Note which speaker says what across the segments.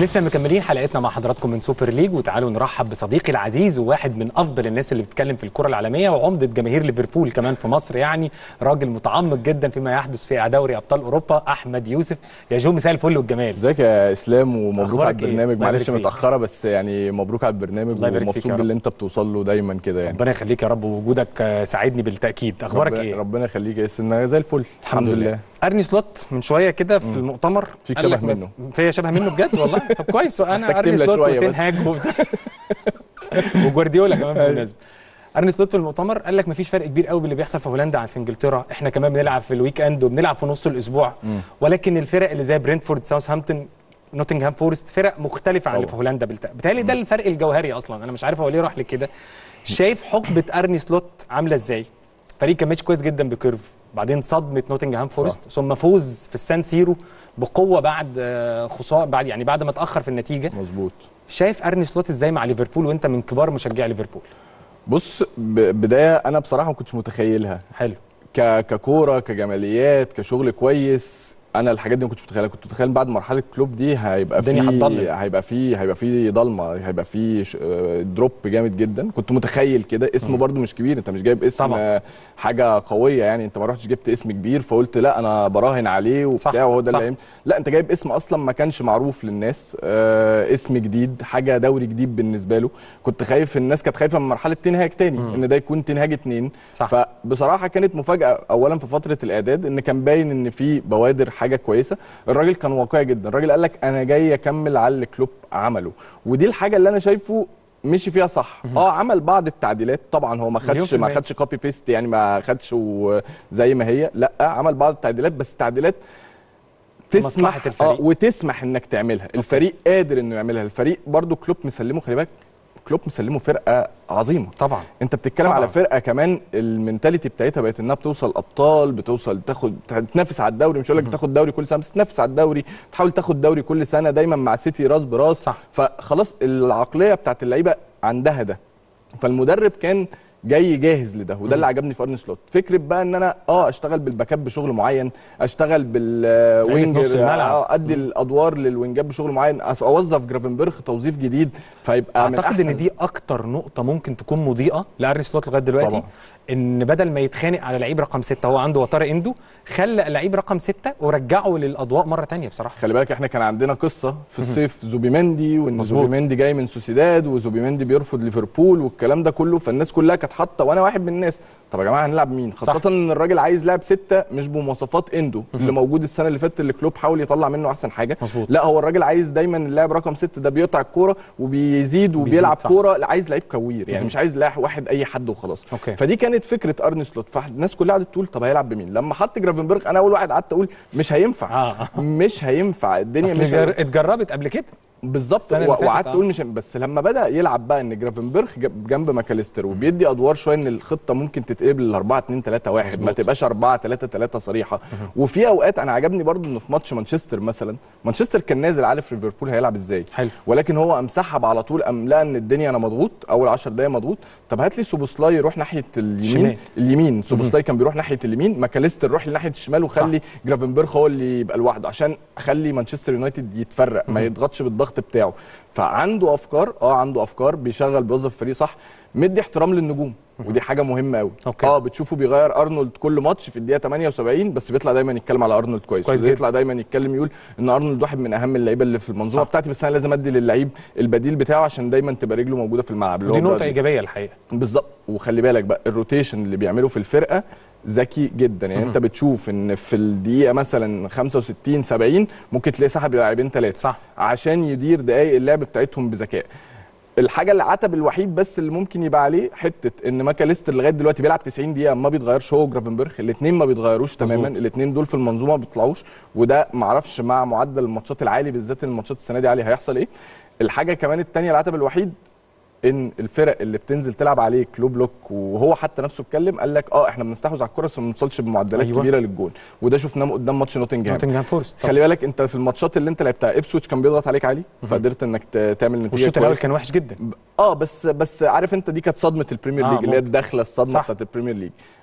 Speaker 1: ولسه مكملين حلقتنا مع حضراتكم من سوبر ليج وتعالوا نرحب بصديقي العزيز وواحد من افضل الناس اللي بتتكلم في الكره العالميه وعمده جماهير ليفربول كمان في مصر يعني راجل متعمق جدا فيما يحدث في دوري ابطال اوروبا احمد يوسف يا جو مساء الفل والجمال
Speaker 2: ازيك يا اسلام ومبروك
Speaker 1: أخبارك
Speaker 2: على
Speaker 1: إيه؟
Speaker 2: البرنامج
Speaker 1: الله يبارك
Speaker 2: معلش
Speaker 1: فيك.
Speaker 2: متاخره بس يعني مبروك على البرنامج
Speaker 1: الله يبارك فيك
Speaker 2: ومبسوط
Speaker 1: يا رب.
Speaker 2: باللي انت بتوصل له دايما كده يعني
Speaker 1: ربنا يخليك يا رب ووجودك آه، ساعدني بالتاكيد اخبارك
Speaker 2: ربنا-
Speaker 1: ايه
Speaker 2: ربنا يخليك يا اسلام زي الفل الحمد لله
Speaker 1: ارني سلوت من شويه كده في المؤتمر
Speaker 2: فيك
Speaker 1: قال لك
Speaker 2: شبه
Speaker 1: ما-
Speaker 2: منه.
Speaker 1: فيا شبه منه بجد والله طب كويس انا
Speaker 2: محتاج
Speaker 1: ارني
Speaker 2: تملى
Speaker 1: سلوت
Speaker 2: شوية
Speaker 1: وتين
Speaker 2: بس.
Speaker 1: هاج وبتاع. وجوارديولا كمان بالمناسبه ارني سلوت في المؤتمر قال لك مفيش فرق كبير قوي باللي بيحصل في هولندا عن في انجلترا احنا كمان بنلعب في الويك اند وبنلعب في نص الاسبوع ولكن الفرق اللي زي برينتفورد ساوثهامبتون نوتنغهام فورست فرق مختلفه عن اللي في
Speaker 2: طبعا.
Speaker 1: هولندا بالتالي بالتالي ده الفرق الجوهري اصلا انا مش عارف هو ليه راح لكده شايف حقبه ارني سلوت عامله ازاي فريق كان ماشي كويس جدا بكيرف بعدين صدمه نوتنغهام فورست ثم فوز في السان سيرو بقوه بعد آه، خساره بعد يعني بعد ما اتاخر في النتيجه
Speaker 2: مظبوط
Speaker 1: شايف ارني سلوت ازاي مع ليفربول وانت من كبار مشجعي ليفربول
Speaker 2: بص ب- بدايه انا بصراحه ما كنتش متخيلها
Speaker 1: حلو
Speaker 2: ك... ككوره كجماليات كشغل كويس انا الحاجات دي ما كنتش متخيلها كنت متخيل بعد مرحله كلوب دي هيبقى
Speaker 1: الدنيا
Speaker 2: في
Speaker 1: هتضلم.
Speaker 2: هيبقى في هيبقى في ضلمه هيبقى في ش... آه، دروب جامد جدا كنت متخيل كده اسمه برده مش كبير انت مش جايب اسم
Speaker 1: طبعا.
Speaker 2: آه، حاجه قويه يعني انت ما رحتش جبت اسم كبير فقلت لا انا براهن عليه
Speaker 1: صح،
Speaker 2: وبتاع وهو ده
Speaker 1: صح.
Speaker 2: اللي هيعمل. لا انت جايب اسم اصلا ما كانش معروف للناس آه اسم جديد حاجه دوري جديد بالنسبه له كنت خايف الناس كانت خايفه من مرحله تنهاج تاني ان ده يكون تنهاج اتنين
Speaker 1: صح.
Speaker 2: فبصراحه كانت مفاجاه اولا في فتره الاعداد ان كان باين ان في بوادر حاجه كويسه الراجل كان واقعي جدا الراجل قال لك انا جاي اكمل على اللي كلوب عمله ودي الحاجه اللي انا شايفه مشي فيها صح اه عمل بعض التعديلات طبعا هو ما
Speaker 1: مليون
Speaker 2: خدش
Speaker 1: في
Speaker 2: ما
Speaker 1: المية.
Speaker 2: خدش كوبي بيست يعني ما خدش و- زي ما هي لا عمل بعض التعديلات بس تعديلات تسمح
Speaker 1: لمصلحة الفريق.
Speaker 2: اه وتسمح انك تعملها الفريق قادر انه يعملها الفريق برضو كلوب مسلمه خلي بالك كلوب مسلمه فرقه عظيمه
Speaker 1: طبعا
Speaker 2: انت بتتكلم
Speaker 1: طبعاً.
Speaker 2: على فرقه كمان المينتاليتي بتاعتها بقت انها بتوصل ابطال بتوصل تاخد تنافس على الدوري مش هقول لك تاخد دوري كل سنه بس تنافس على الدوري تحاول تاخد دوري كل سنه دايما مع سيتي راس براس
Speaker 1: صح.
Speaker 2: فخلاص العقليه بتاعت اللعيبه عندها ده فالمدرب كان جاي جاهز لده وده اللي عجبني في ارن سلوت فكره بقى ان انا اه اشتغل بالباكات بشغل معين اشتغل بالوينج
Speaker 1: نص الملعب.
Speaker 2: اه ادي الادوار للوينجات بشغل معين أس- اوظف جرافنبرخ توظيف جديد فيبقى من
Speaker 1: اعتقد ان
Speaker 2: أحسن-
Speaker 1: دي اكتر نقطه ممكن تكون مضيئه لارني سلوت لغايه دلوقتي
Speaker 2: طبعاً.
Speaker 1: ان بدل ما يتخانق على لعيب رقم ستة هو عنده وتر اندو خلى لعيب رقم ستة ورجعه للاضواء مره تانية بصراحه
Speaker 2: خلي بالك احنا كان عندنا قصه في الصيف زوبيمندي وان
Speaker 1: مظبوط.
Speaker 2: زوبيمندي جاي من سوسيداد وزوبيمندي بيرفض ليفربول والكلام ده كله فالناس كلها كانت حاطه وانا واحد من الناس طب يا جماعه هنلعب مين خاصه
Speaker 1: صح.
Speaker 2: ان الراجل عايز لاعب سته مش بمواصفات اندو اللي موجود السنه اللي فاتت اللي كلوب حاول يطلع منه احسن حاجه
Speaker 1: مظبوط.
Speaker 2: لا هو الراجل عايز دايما اللاعب رقم ستة ده بيقطع الكوره وبيزيد وبيلعب
Speaker 1: صح.
Speaker 2: كوره لا عايز لعيب كوير يعني مش عايز لاعب واحد اي حد وخلاص
Speaker 1: أوكي.
Speaker 2: فدي كانت فكره ارني سلوت فالناس كلها قعدت تقول طب هيلعب بمين لما حط جرافنبرغ انا اول واحد قعدت اقول مش هينفع
Speaker 1: آه.
Speaker 2: مش هينفع الدنيا
Speaker 1: اصل
Speaker 2: مش
Speaker 1: جر- اتجربت قبل كده
Speaker 2: بالظبط
Speaker 1: السنة اللي
Speaker 2: و-
Speaker 1: فاتت،
Speaker 2: وقعدت
Speaker 1: آه.
Speaker 2: اقول مش بس لما بدا يلعب بقى ان جرافنبرخ جنب جنب ماكاليستر وبيدي ادوار شويه ان الخطه ممكن تتقلب ل 4 2 3 1 ما
Speaker 1: مظبوط.
Speaker 2: تبقاش 4 3 3 صريحه وفي اوقات انا عجبني برضو انه في ماتش مانشستر مثلا مانشستر كان نازل عارف ليفربول هيلعب ازاي
Speaker 1: حلو.
Speaker 2: ولكن هو قام سحب على طول قام لقى ان الدنيا انا مضغوط اول 10 دقايق مضغوط طب هات لي سوبوسلاي يروح ناحيه اليمين
Speaker 1: شمال.
Speaker 2: اليمين سوبوسلاي كان بيروح ناحيه اليمين ماكاليستر يروح لناحيه الشمال وخلي جرافنبرخ هو اللي يبقى لوحده عشان اخلي مانشستر يونايتد يتفرق ما يضغطش بالضغط بتاعه فعنده افكار اه عنده افكار بيشغل بيوظف الفريق صح مدي احترام للنجوم ودي حاجه مهمه قوي
Speaker 1: أوكي.
Speaker 2: اه بتشوفه بيغير ارنولد كل ماتش في الدقيقه 78 بس بيطلع دايما يتكلم على ارنولد كويس,
Speaker 1: كويس
Speaker 2: كويس بيطلع دايما يتكلم يقول ان ارنولد واحد من اهم اللعيبه اللي في المنظومه
Speaker 1: صح.
Speaker 2: بتاعتي بس انا لازم ادي للعيب البديل بتاعه عشان دايما تبقى رجله موجوده في الملعب اللي
Speaker 1: ودي
Speaker 2: هو
Speaker 1: نقطه
Speaker 2: برادلي.
Speaker 1: ايجابيه الحقيقه
Speaker 2: بالظبط وخلي بالك بقى الروتيشن اللي بيعمله في الفرقه ذكي جدا يعني انت بتشوف ان في الدقيقه مثلا 65 70 ممكن تلاقي سحب لاعبين ثلاثه
Speaker 1: صح.
Speaker 2: عشان يدير دقائق اللعب بتاعتهم بذكاء الحاجه العتب الوحيد بس اللي ممكن يبقى عليه حته ان ماكاليستر لغايه دلوقتي بيلعب 90 دقيقه ما بيتغيرش هو وجرافنبرخ الاثنين ما بيتغيروش تماما الاثنين دول في المنظومه ما بيطلعوش وده معرفش مع معدل الماتشات العالي بالذات الماتشات السنه دي عالي هيحصل ايه الحاجه كمان الثانيه العتب الوحيد ان الفرق اللي بتنزل تلعب عليه كلو بلوك وهو حتى نفسه اتكلم قال لك اه احنا بنستحوذ على الكره بس ما بنوصلش بمعدلات
Speaker 1: أيوة.
Speaker 2: أيوة. كبيره للجون وده شفناه قدام ماتش نوتنجهام
Speaker 1: نوتنجهام فورست طبعاً.
Speaker 2: خلي بالك انت في الماتشات اللي انت لعبتها ابسويتش كان بيضغط عليك عالي فقدرت انك ت- تعمل نتيجه
Speaker 1: والشوط الاول
Speaker 2: كويسة.
Speaker 1: كان وحش جدا
Speaker 2: اه بس بس عارف انت دي كانت صدمه البريمير
Speaker 1: آه،
Speaker 2: ليج اللي هي
Speaker 1: ممكن.
Speaker 2: الداخله الصدمه
Speaker 1: صح.
Speaker 2: بتاعت البريمير ليج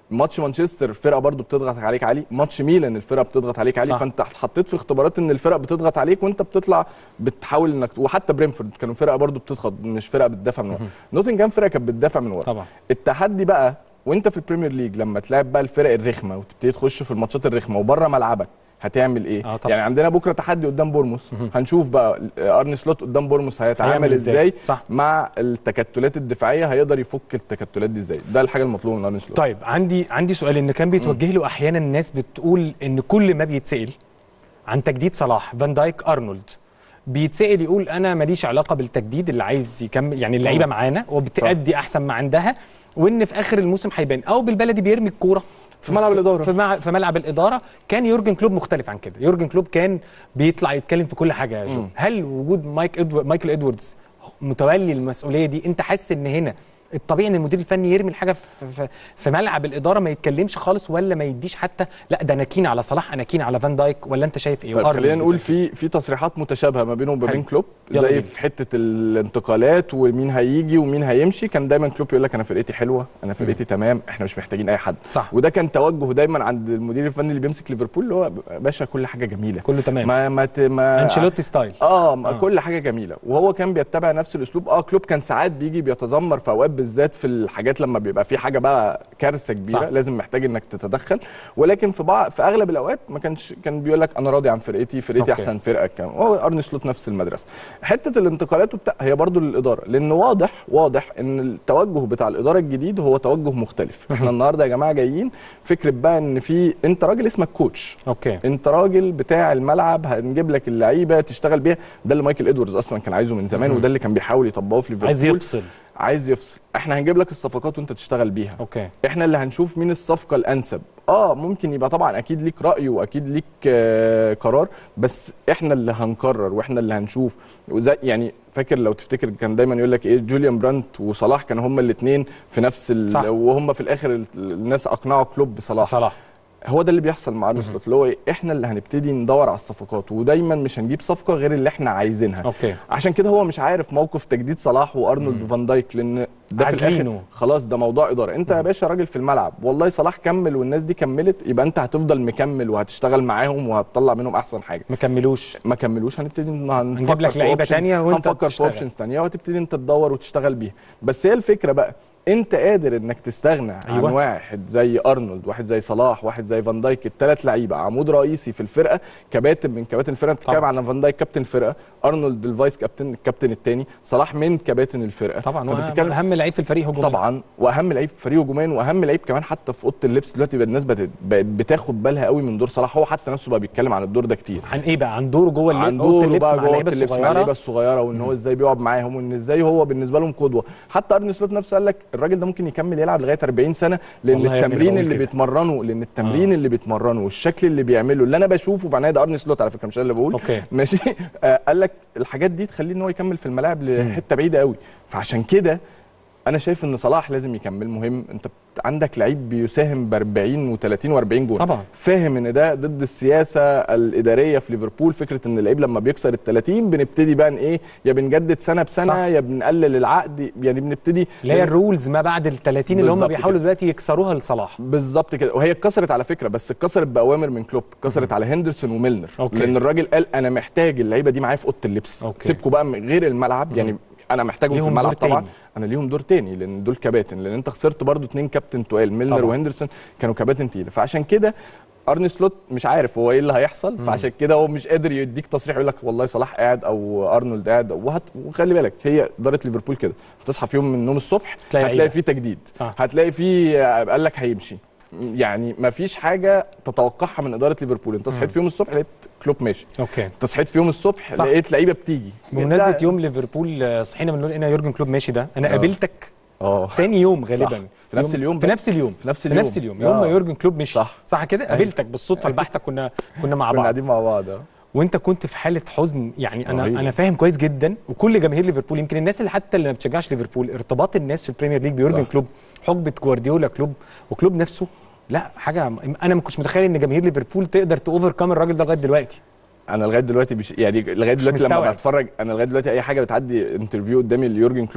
Speaker 2: ماتش مانشستر فرقه برضو بتضغط عليك عالي ماتش ميلان الفرقه بتضغط عليك عالي
Speaker 1: صح.
Speaker 2: فانت اتحطيت في اختبارات ان الفرق بتضغط عليك وانت بتطلع بتحاول انك وحتى برينفورد كانوا فرقه برضو بتضغط مش فرقه بتدافع من ورا نوتنجهام فرقه كانت بتدافع من ورا
Speaker 1: طبعا
Speaker 2: التحدي بقى وانت في البريمير ليج لما تلعب بقى الفرق الرخمه وتبتدي تخش في الماتشات الرخمه وبره ملعبك هتعمل ايه؟
Speaker 1: آه طبعا.
Speaker 2: يعني عندنا بكره تحدي قدام بورموس هنشوف بقى ارني سلوت قدام بورموس هيتعامل
Speaker 1: هيعمل إزاي؟
Speaker 2: ازاي
Speaker 1: صح.
Speaker 2: مع التكتلات الدفاعيه هيقدر يفك التكتلات دي ازاي؟ ده الحاجه المطلوبه من ارني سلوت
Speaker 1: طيب عندي عندي سؤال ان كان بيتوجه له احيانا الناس بتقول ان كل ما بيتسال عن تجديد صلاح فان دايك ارنولد بيتسال يقول انا ماليش علاقه بالتجديد اللي عايز يكمل يعني اللعيبه
Speaker 2: طبعا.
Speaker 1: معانا وبتأدي احسن ما عندها وان في اخر الموسم هيبان او بالبلدي بيرمي الكوره
Speaker 2: في ملعب الإدارة.
Speaker 1: في, مع في ملعب الاداره كان يورجن كلوب مختلف عن كده يورجن كلوب كان بيطلع يتكلم في كل حاجه يا جو
Speaker 2: مم.
Speaker 1: هل وجود مايك إدو... مايكل ادواردز متولي المسؤوليه دي انت حاسس ان هنا الطبيعي ان المدير الفني يرمي الحاجه في, في, في ملعب الاداره ما يتكلمش خالص ولا ما يديش حتى لا ده انا كين على صلاح انا كين على فان دايك ولا انت شايف ايه
Speaker 2: طيب
Speaker 1: وأرنولد
Speaker 2: خلينا نقول
Speaker 1: بالتأكيد.
Speaker 2: في في تصريحات متشابهه ما بينه وما
Speaker 1: حلو.
Speaker 2: بين كلوب
Speaker 1: يلا
Speaker 2: زي
Speaker 1: بينا.
Speaker 2: في حته الانتقالات ومين هيجي ومين هيمشي كان دايما كلوب يقول لك انا فرقتي حلوه انا فرقتي تمام احنا مش محتاجين اي حد
Speaker 1: صح.
Speaker 2: وده كان توجه دايما عند المدير الفني اللي بيمسك ليفربول اللي هو باشا كل حاجه جميله
Speaker 1: كله تمام
Speaker 2: ما ما ت- ما
Speaker 1: انشيلوتي ستايل
Speaker 2: اه, ما
Speaker 1: آه.
Speaker 2: كل حاجه جميله وهو كان بيتبع نفس الاسلوب اه كلوب كان ساعات بيجي بيتذمر في اوقات بالذات في الحاجات لما بيبقى في حاجه بقى كارثه كبيره
Speaker 1: صح.
Speaker 2: صح. لازم محتاج انك تتدخل ولكن في بعض في اغلب الاوقات ما كانش كان بيقول لك انا راضي عن فرقتي فرقتي
Speaker 1: أوكي.
Speaker 2: احسن فرقه كان هو ارني سلوت نفس المدرسه حته الانتقالات وبتاع هي برضو للاداره لان واضح واضح ان التوجه بتاع الاداره الجديد هو توجه مختلف احنا النهارده يا جماعه جايين فكره بقى ان في انت راجل اسمك كوتش
Speaker 1: اوكي
Speaker 2: انت راجل بتاع الملعب هنجيب لك اللعيبه تشتغل بيها ده اللي مايكل ادواردز اصلا كان عايزه من زمان
Speaker 1: مهم.
Speaker 2: وده اللي كان بيحاول يطبقه في ليفربول
Speaker 1: عايز يفصل
Speaker 2: عايز يفصل احنا هنجيب لك الصفقات وانت تشتغل بيها
Speaker 1: اوكي
Speaker 2: احنا اللي هنشوف مين الصفقه الانسب اه ممكن يبقى طبعا اكيد ليك راي واكيد ليك آه قرار بس احنا اللي هنقرر واحنا اللي هنشوف وزي يعني فاكر لو تفتكر كان دايما يقول لك ايه جوليان برانت وصلاح كانوا هما الاثنين في نفس ال...
Speaker 1: صح.
Speaker 2: وهم في الاخر ال- الناس اقنعوا كلوب بصلاح
Speaker 1: صلاح
Speaker 2: هو ده اللي بيحصل مع ارني سلوت اللي هو إيه؟ احنا اللي هنبتدي ندور على الصفقات ودايما مش هنجيب صفقه غير اللي احنا عايزينها
Speaker 1: اوكي
Speaker 2: عشان كده هو مش عارف موقف تجديد صلاح وارنولد وفان دايك لان ده في
Speaker 1: عازلينه.
Speaker 2: الاخر خلاص ده موضوع اداره انت يا باشا راجل في الملعب والله صلاح كمل والناس دي كملت يبقى انت هتفضل مكمل وهتشتغل معاهم وهتطلع منهم احسن حاجه
Speaker 1: ما كملوش
Speaker 2: ما كملوش هنبتدي ن-
Speaker 1: هنجيب
Speaker 2: هنفكر
Speaker 1: لك
Speaker 2: في
Speaker 1: لعيبة
Speaker 2: options-
Speaker 1: تانية وانت
Speaker 2: هنفكر في
Speaker 1: تشتغل.
Speaker 2: اوبشنز تانية وهتبتدي انت تدور وتشتغل بيها بس هي الفكره بقى انت قادر انك تستغنى أيوة.
Speaker 1: أيوة.
Speaker 2: عن واحد زي ارنولد واحد زي صلاح واحد زي فان دايك الثلاث لعيبه عمود رئيسي في الفرقه كباتن من كباتن الفرقه انت بتتكلم
Speaker 1: طبعا.
Speaker 2: على فان دايك كابتن الفرقه ارنولد الفايس كابتن الكابتن الثاني صلاح من كباتن الفرقه
Speaker 1: طبعا
Speaker 2: فانت
Speaker 1: وأهم-
Speaker 2: بتتكلم
Speaker 1: اهم لعيب في الفريق هجوميا
Speaker 2: طبعا واهم لعيب في فريق هجوميا واهم لعيب كمان حتى في اوضه اللبس دلوقتي بقى الناس بقت بقت بتاخد بالها قوي من دور صلاح هو حتى نفسه بقى بيتكلم عن الدور ده كتير
Speaker 1: عن ايه بقى عن دوره جوه
Speaker 2: عن
Speaker 1: اللب- اوضه
Speaker 2: دوره
Speaker 1: اللبس
Speaker 2: بقى
Speaker 1: مع
Speaker 2: جوه
Speaker 1: اللعيبه
Speaker 2: أوضة اللبس مع اللعيبه
Speaker 1: الصغيره
Speaker 2: الصغيره وان هو ازاي بيقعد معاهم وان ازاي هو بالنسبه لهم قدوه حتى ارني سلوت نفسه قال لك الراجل ده ممكن يكمل يلعب لغايه 40 سنه لان
Speaker 1: والله يا ابني
Speaker 2: التمرين
Speaker 1: بقول
Speaker 2: اللي
Speaker 1: كده.
Speaker 2: بيتمرنه لان التمرين اللي بيتمرنه والشكل اللي بيعمله اللي انا بشوفه معناه ده ارني سلوت على فكره مش انا اللي بقول
Speaker 1: اوكي
Speaker 2: ماشي آه قال لك الحاجات دي تخليه ان هو يكمل في الملاعب لحته بعيده قوي فعشان كده انا شايف ان صلاح لازم يكمل مهم انت بت- عندك لعيب بيساهم ب 40 و30 و40 جول
Speaker 1: طبعا
Speaker 2: فاهم ان ده ضد السياسه الاداريه في ليفربول فكره ان اللعيب لما بيكسر ال 30 بنبتدي بقى إن ايه يا بنجدد سنه بسنه
Speaker 1: صح.
Speaker 2: يا بنقلل العقد يعني بنبتدي
Speaker 1: اللي هي الرولز ما بعد ال 30 اللي هم
Speaker 2: بالظبط
Speaker 1: بيحاولوا
Speaker 2: كده.
Speaker 1: دلوقتي يكسروها لصلاح
Speaker 2: بالظبط كده وهي اتكسرت على فكره بس اتكسرت باوامر من كلوب اتكسرت على هندرسون وميلنر
Speaker 1: أوكي.
Speaker 2: لان الراجل قال انا محتاج اللعيبه دي معايا في اوضه اللبس
Speaker 1: أوكي.
Speaker 2: سيبكوا بقى من غير الملعب يعني انا محتاجهم في
Speaker 1: ليهم
Speaker 2: الملعب
Speaker 1: دور
Speaker 2: طبعا
Speaker 1: تاني.
Speaker 2: انا ليهم دور تاني لان دول كباتن لان انت خسرت برضو اتنين كابتن تقال ميلنر
Speaker 1: طبعا.
Speaker 2: وهندرسون كانوا كباتن تقيله فعشان كده ارني سلوت مش عارف هو ايه اللي هيحصل فعشان كده هو مش قادر يديك تصريح يقول لك والله صلاح قاعد او ارنولد قاعد وهت... وخلي بالك هي اداره ليفربول كده هتصحى في يوم من النوم الصبح
Speaker 1: تلاقي
Speaker 2: هتلاقي
Speaker 1: لعيبة.
Speaker 2: فيه تجديد
Speaker 1: صح.
Speaker 2: هتلاقي فيه قال لك هيمشي يعني ما فيش حاجه تتوقعها من اداره ليفربول انت صحيت في يوم الصبح لقيت كلوب ماشي
Speaker 1: اوكي
Speaker 2: انت صحيت في يوم الصبح
Speaker 1: صح.
Speaker 2: لقيت لعيبه بتيجي
Speaker 1: بمناسبه
Speaker 2: ده-
Speaker 1: يوم ليفربول آه، صحينا بنقول ان يورجن كلوب ماشي ده انا
Speaker 2: آه.
Speaker 1: قابلتك
Speaker 2: اه
Speaker 1: تاني يوم غالبا
Speaker 2: في نفس اليوم
Speaker 1: في
Speaker 2: بقى.
Speaker 1: نفس اليوم
Speaker 2: في نفس
Speaker 1: في
Speaker 2: اليوم
Speaker 1: نفس اليوم يوم ما
Speaker 2: آه.
Speaker 1: يورجن كلوب مشي
Speaker 2: صح.
Speaker 1: صح كده
Speaker 2: أيوة.
Speaker 1: قابلتك بالصدفه البحته كنا كنا مع
Speaker 2: كنا
Speaker 1: بعض
Speaker 2: قاعدين مع بعض اه
Speaker 1: وانت كنت في حاله حزن يعني انا
Speaker 2: رهيب.
Speaker 1: انا فاهم كويس جدا وكل جماهير ليفربول يمكن الناس اللي حتى اللي ما بتشجعش ليفربول ارتباط الناس في البريمير ليج بيورجن
Speaker 2: صح.
Speaker 1: كلوب حقبه جوارديولا كلوب وكلوب نفسه لا حاجه انا ما كنتش متخيل ان جماهير ليفربول تقدر تاوفر كام الراجل ده لغايه دلوقتي
Speaker 2: انا لغايه دلوقتي بش... يعني لغايه دلوقتي لما
Speaker 1: مستوعب.
Speaker 2: بتفرج انا لغايه دلوقتي اي حاجه بتعدي انترفيو قدامي ليورجن كلوب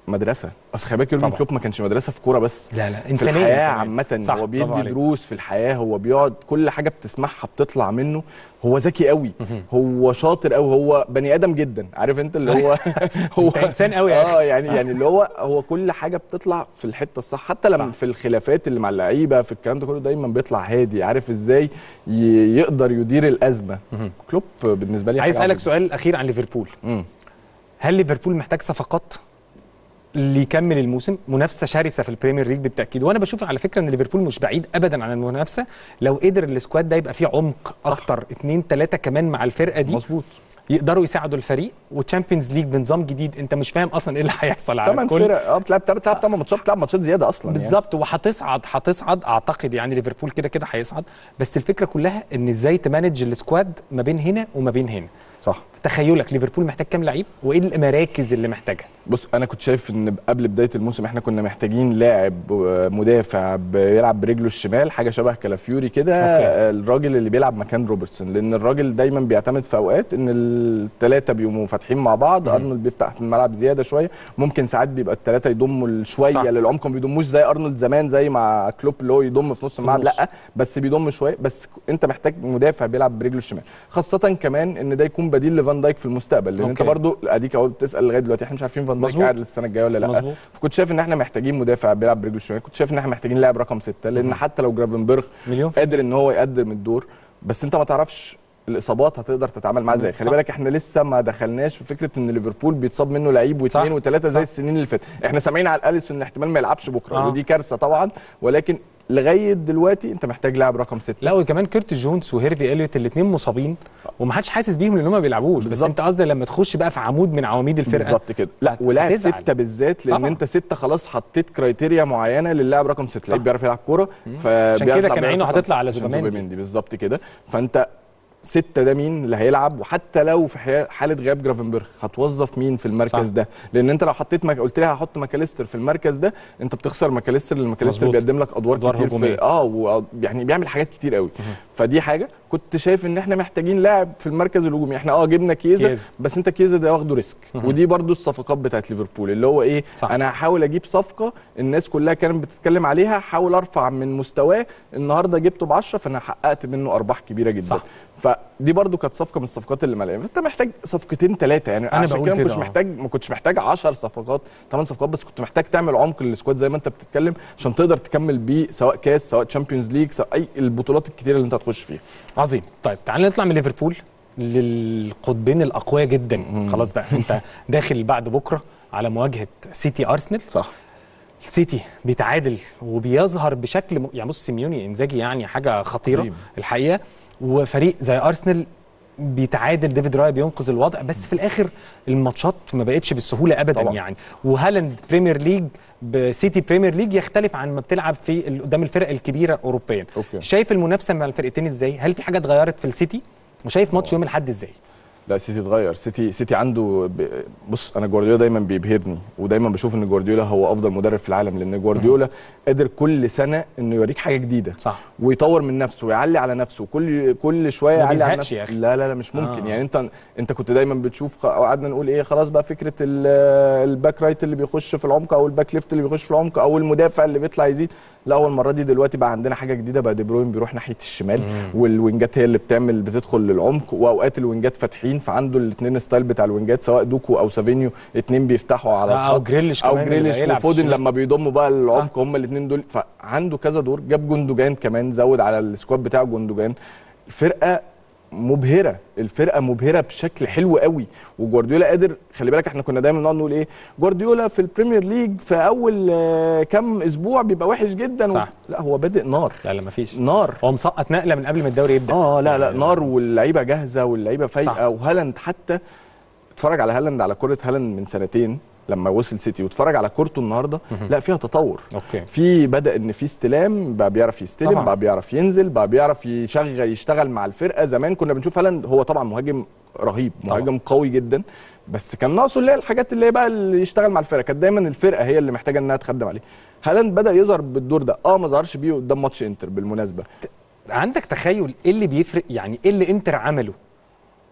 Speaker 2: مدرسه اصل خلي بالك يورجن
Speaker 1: طبعا.
Speaker 2: كلوب ما كانش مدرسه في كوره بس
Speaker 1: لا لا
Speaker 2: في
Speaker 1: انسانيه
Speaker 2: الحياه
Speaker 1: كمان.
Speaker 2: عامه
Speaker 1: صح،
Speaker 2: هو
Speaker 1: برافو
Speaker 2: بيدي
Speaker 1: عليك.
Speaker 2: دروس في الحياه هو بيقعد كل حاجه بتسمعها بتطلع منه هو ذكي قوي هو شاطر قوي هو بني ادم جدا عارف انت اللي هو هو
Speaker 1: أنت إنسان قوي يا أخي.
Speaker 2: اه يعني يعني اللي هو هو كل حاجه بتطلع في الحته الصح حتى لما
Speaker 1: صح.
Speaker 2: في الخلافات اللي مع اللعيبه في الكلام ده كله دايما بيطلع هادي عارف ازاي ي- يقدر يدير الازمه كلوب بالنسبه لي
Speaker 1: عايز
Speaker 2: حاجة
Speaker 1: اسالك
Speaker 2: عظيمة.
Speaker 1: سؤال اخير عن ليفربول
Speaker 2: مم.
Speaker 1: هل ليفربول محتاج صفقات اللي يكمل الموسم منافسه شرسه في البريمير ليج بالتاكيد وانا بشوف على فكره ان ليفربول مش بعيد ابدا عن المنافسه لو قدر السكواد ده يبقى فيه عمق اكتر اتنين تلاته كمان مع الفرقه دي
Speaker 2: مظبوط
Speaker 1: يقدروا يساعدوا الفريق وتشامبيونز ليج بنظام جديد انت مش فاهم اصلا ايه اللي هيحصل على
Speaker 2: ثمان
Speaker 1: الكل
Speaker 2: فرق اه بتلعب بتلعب بتلعب ثمان ماتشات بتلعب ماتشات زياده اصلا يعني.
Speaker 1: بالظبط وهتصعد هتصعد اعتقد يعني ليفربول كده كده هيصعد بس الفكره كلها ان ازاي تمانج السكواد ما بين هنا وما بين هنا
Speaker 2: صح
Speaker 1: تخيلك ليفربول محتاج كام لعيب وايه المراكز اللي محتاجها
Speaker 2: بص انا كنت شايف ان قبل بدايه الموسم احنا كنا محتاجين لاعب آه، مدافع بيلعب برجله الشمال حاجه شبه كلافيوري كده
Speaker 1: أوكي.
Speaker 2: آه، الراجل اللي بيلعب مكان روبرتسون لان الراجل دايما بيعتمد في اوقات ان الثلاثه بيقوموا فاتحين مع بعض ارنولد بيفتح في الملعب زياده شويه ممكن ساعات بيبقى الثلاثه يضموا شويه
Speaker 1: صح.
Speaker 2: للعمق ما بيضموش زي ارنولد زمان زي مع كلوب اللي هو يضم في نص الملعب
Speaker 1: النص.
Speaker 2: لا بس بيضم شويه بس انت محتاج مدافع بيلعب برجله الشمال خاصه كمان ان ده يكون بديل لفان دايك في المستقبل لان انت
Speaker 1: أوكي.
Speaker 2: برضو اديك اهو بتسال لغايه دلوقتي احنا مش عارفين فان دايك
Speaker 1: مظبوط.
Speaker 2: قاعد السنه الجايه ولا لا
Speaker 1: مظبوط.
Speaker 2: فكنت شايف ان احنا محتاجين مدافع بيلعب برجله الشمال كنت شايف ان احنا محتاجين لاعب رقم ستة لان حتى لو جرافنبرغ
Speaker 1: مليون في
Speaker 2: قادر ان هو يقدم الدور بس انت ما تعرفش الاصابات هتقدر تتعامل معاها ازاي خلي
Speaker 1: صح.
Speaker 2: بالك احنا لسه ما دخلناش في فكره ان ليفربول بيتصاب منه لعيب واثنين
Speaker 1: صح.
Speaker 2: وثلاثه زي
Speaker 1: صح.
Speaker 2: السنين اللي فاتت احنا سامعين على اليسون ان احتمال ما يلعبش بكره
Speaker 1: آه.
Speaker 2: ودي كارثه طبعا ولكن لغايه دلوقتي انت محتاج لاعب رقم ستة
Speaker 1: لا وكمان كيرت جونز وهيرفي اليوت الاثنين مصابين ومحدش حاسس بيهم لان هم ما بيلعبوش بس
Speaker 2: بالظبط.
Speaker 1: انت قصدي لما تخش بقى في عمود من عواميد الفرقه
Speaker 2: بالظبط كده لا
Speaker 1: هت-
Speaker 2: ولاعب
Speaker 1: هتزعل.
Speaker 2: ستة بالذات لان
Speaker 1: طبعا.
Speaker 2: انت ستة خلاص حطيت كرايتيريا معينه لللاعب رقم ستة لعيب بيعرف يلعب كوره
Speaker 1: عشان كده كان عينه هتطلع على
Speaker 2: زوبيمندي
Speaker 1: زوبيمندي.
Speaker 2: بالظبط كده فانت ستة ده مين اللي هيلعب وحتى لو في حي- حاله غياب جرافنبرغ هتوظف مين في المركز
Speaker 1: صح.
Speaker 2: ده لان انت لو حطيت مك... قلت لي هحط ماكاليستر في المركز ده انت بتخسر ماكاليستر لان ماكاليستر
Speaker 1: مظبوط.
Speaker 2: بيقدم لك ادوار,
Speaker 1: أدوار
Speaker 2: كتير
Speaker 1: هجومية.
Speaker 2: في اه و... يعني بيعمل حاجات كتير قوي فدي حاجه كنت شايف ان احنا محتاجين لاعب في المركز الهجومي احنا اه جبنا كيزا
Speaker 1: كيزا.
Speaker 2: بس انت كيزا ده واخده ريسك ودي برضو الصفقات بتاعت ليفربول اللي هو ايه
Speaker 1: صح.
Speaker 2: انا هحاول اجيب صفقه الناس كلها كانت بتتكلم عليها حاول ارفع من مستواه النهارده جبته ب 10 فانا حققت منه ارباح كبيره جدا
Speaker 1: صح.
Speaker 2: فدي برضو كانت صفقه من الصفقات اللي مليانه فانت محتاج صفقتين ثلاثه يعني
Speaker 1: أنا
Speaker 2: عشان
Speaker 1: بقول
Speaker 2: كده ما
Speaker 1: كده،
Speaker 2: كنتش
Speaker 1: آه.
Speaker 2: محتاج ما كنتش محتاج 10 صفقات 8 صفقات بس كنت محتاج تعمل عمق للسكواد زي ما انت بتتكلم عشان تقدر تكمل بيه سواء كاس سواء تشامبيونز ليج سواء اي البطولات الكتيره اللي انت هتخش فيها
Speaker 1: عظيم طيب تعال نطلع من ليفربول للقطبين الاقوياء جدا خلاص بقى انت داخل بعد بكره على مواجهه سيتي ارسنال
Speaker 2: صح
Speaker 1: السيتي بيتعادل وبيظهر بشكل م... يعني بص سيميوني انزاجي يعني حاجه خطيره
Speaker 2: عظيم.
Speaker 1: الحقيقه وفريق زي ارسنال بيتعادل ديفيد راي بينقذ الوضع بس في الاخر الماتشات ما بقتش بالسهوله ابدا
Speaker 2: طبعا.
Speaker 1: طبعا. يعني وهالاند بريمير ليج بسيتي بريمير ليج يختلف عن ما بتلعب في ال- قدام الفرق الكبيره اوروبيا
Speaker 2: أوكي.
Speaker 1: شايف المنافسه مع الفرقتين ازاي هل في حاجه اتغيرت في السيتي وشايف ماتش يوم الاحد ازاي
Speaker 2: لا سيتي اتغير سيتي سيتي عنده ب... بص انا جوارديولا دايما بيبهرني ودايما بشوف ان جوارديولا هو افضل مدرب في العالم لان جوارديولا قادر كل سنه انه يوريك حاجه جديده
Speaker 1: صح
Speaker 2: ويطور من نفسه ويعلي على نفسه كل كل شويه
Speaker 1: ما
Speaker 2: يعلي على
Speaker 1: بيزهقش
Speaker 2: نفسه
Speaker 1: يا أخي.
Speaker 2: لا لا لا مش ممكن
Speaker 1: آه.
Speaker 2: يعني انت انت كنت دايما بتشوف خ- قعدنا نقول ايه خلاص بقى فكره ال- الباك رايت اللي بيخش في العمق او الباك ليفت اللي بيخش في العمق او المدافع اللي بيطلع يزيد لا هو المره دي دلوقتي بقى عندنا حاجه جديده بقى دي بروين بيروح ناحيه الشمال والوينجات هي اللي بتعمل بتدخل للعمق واوقات الوينجات فاتحين فعنده الاثنين ستايل بتاع الوينجات سواء دوكو او سافينيو اثنين بيفتحوا على
Speaker 1: او
Speaker 2: الخط
Speaker 1: جريليش
Speaker 2: او
Speaker 1: كمان اللي
Speaker 2: جريليش
Speaker 1: هيلعب في
Speaker 2: وفودن
Speaker 1: الشمال.
Speaker 2: لما بيضموا بقى العمق هم الاثنين دول فعنده كذا دور جاب جندوجان كمان زود على السكواد بتاعه جندوجان الفرقه مبهره الفرقه مبهره بشكل حلو قوي وجوارديولا قادر خلي بالك احنا كنا دايما نقعد نقول ايه جوارديولا في البريمير ليج في اول آه، كام اسبوع بيبقى وحش جدا
Speaker 1: صح.
Speaker 2: و... لا هو بادئ نار
Speaker 1: لا لا مفيش
Speaker 2: نار
Speaker 1: هو مسقط نقله من قبل ما الدوري يبدا
Speaker 2: اه لا لا
Speaker 1: يعني
Speaker 2: نار واللعيبه جاهزه واللعيبه
Speaker 1: صح.
Speaker 2: فايقه وهالاند حتى اتفرج على هالاند على كره هالاند من سنتين لما وصل سيتي واتفرج على كورته النهارده لا فيها تطور
Speaker 1: اوكي
Speaker 2: في بدا ان في استلام بقى بيعرف يستلم
Speaker 1: طبعاً.
Speaker 2: بقى بيعرف ينزل بقى بيعرف يشغل يشتغل مع الفرقه زمان كنا بنشوف هالاند هو طبعا مهاجم رهيب
Speaker 1: طبعاً.
Speaker 2: مهاجم قوي جدا بس كان ناقصه اللي هي الحاجات اللي هي بقى اللي يشتغل مع الفرقه كانت دايما الفرقه هي اللي محتاجه انها تخدم عليه هالاند بدا يظهر بالدور ده اه ما ظهرش بيه قدام ماتش انتر بالمناسبه
Speaker 1: عندك تخيل ايه اللي بيفرق يعني ايه اللي انتر عمله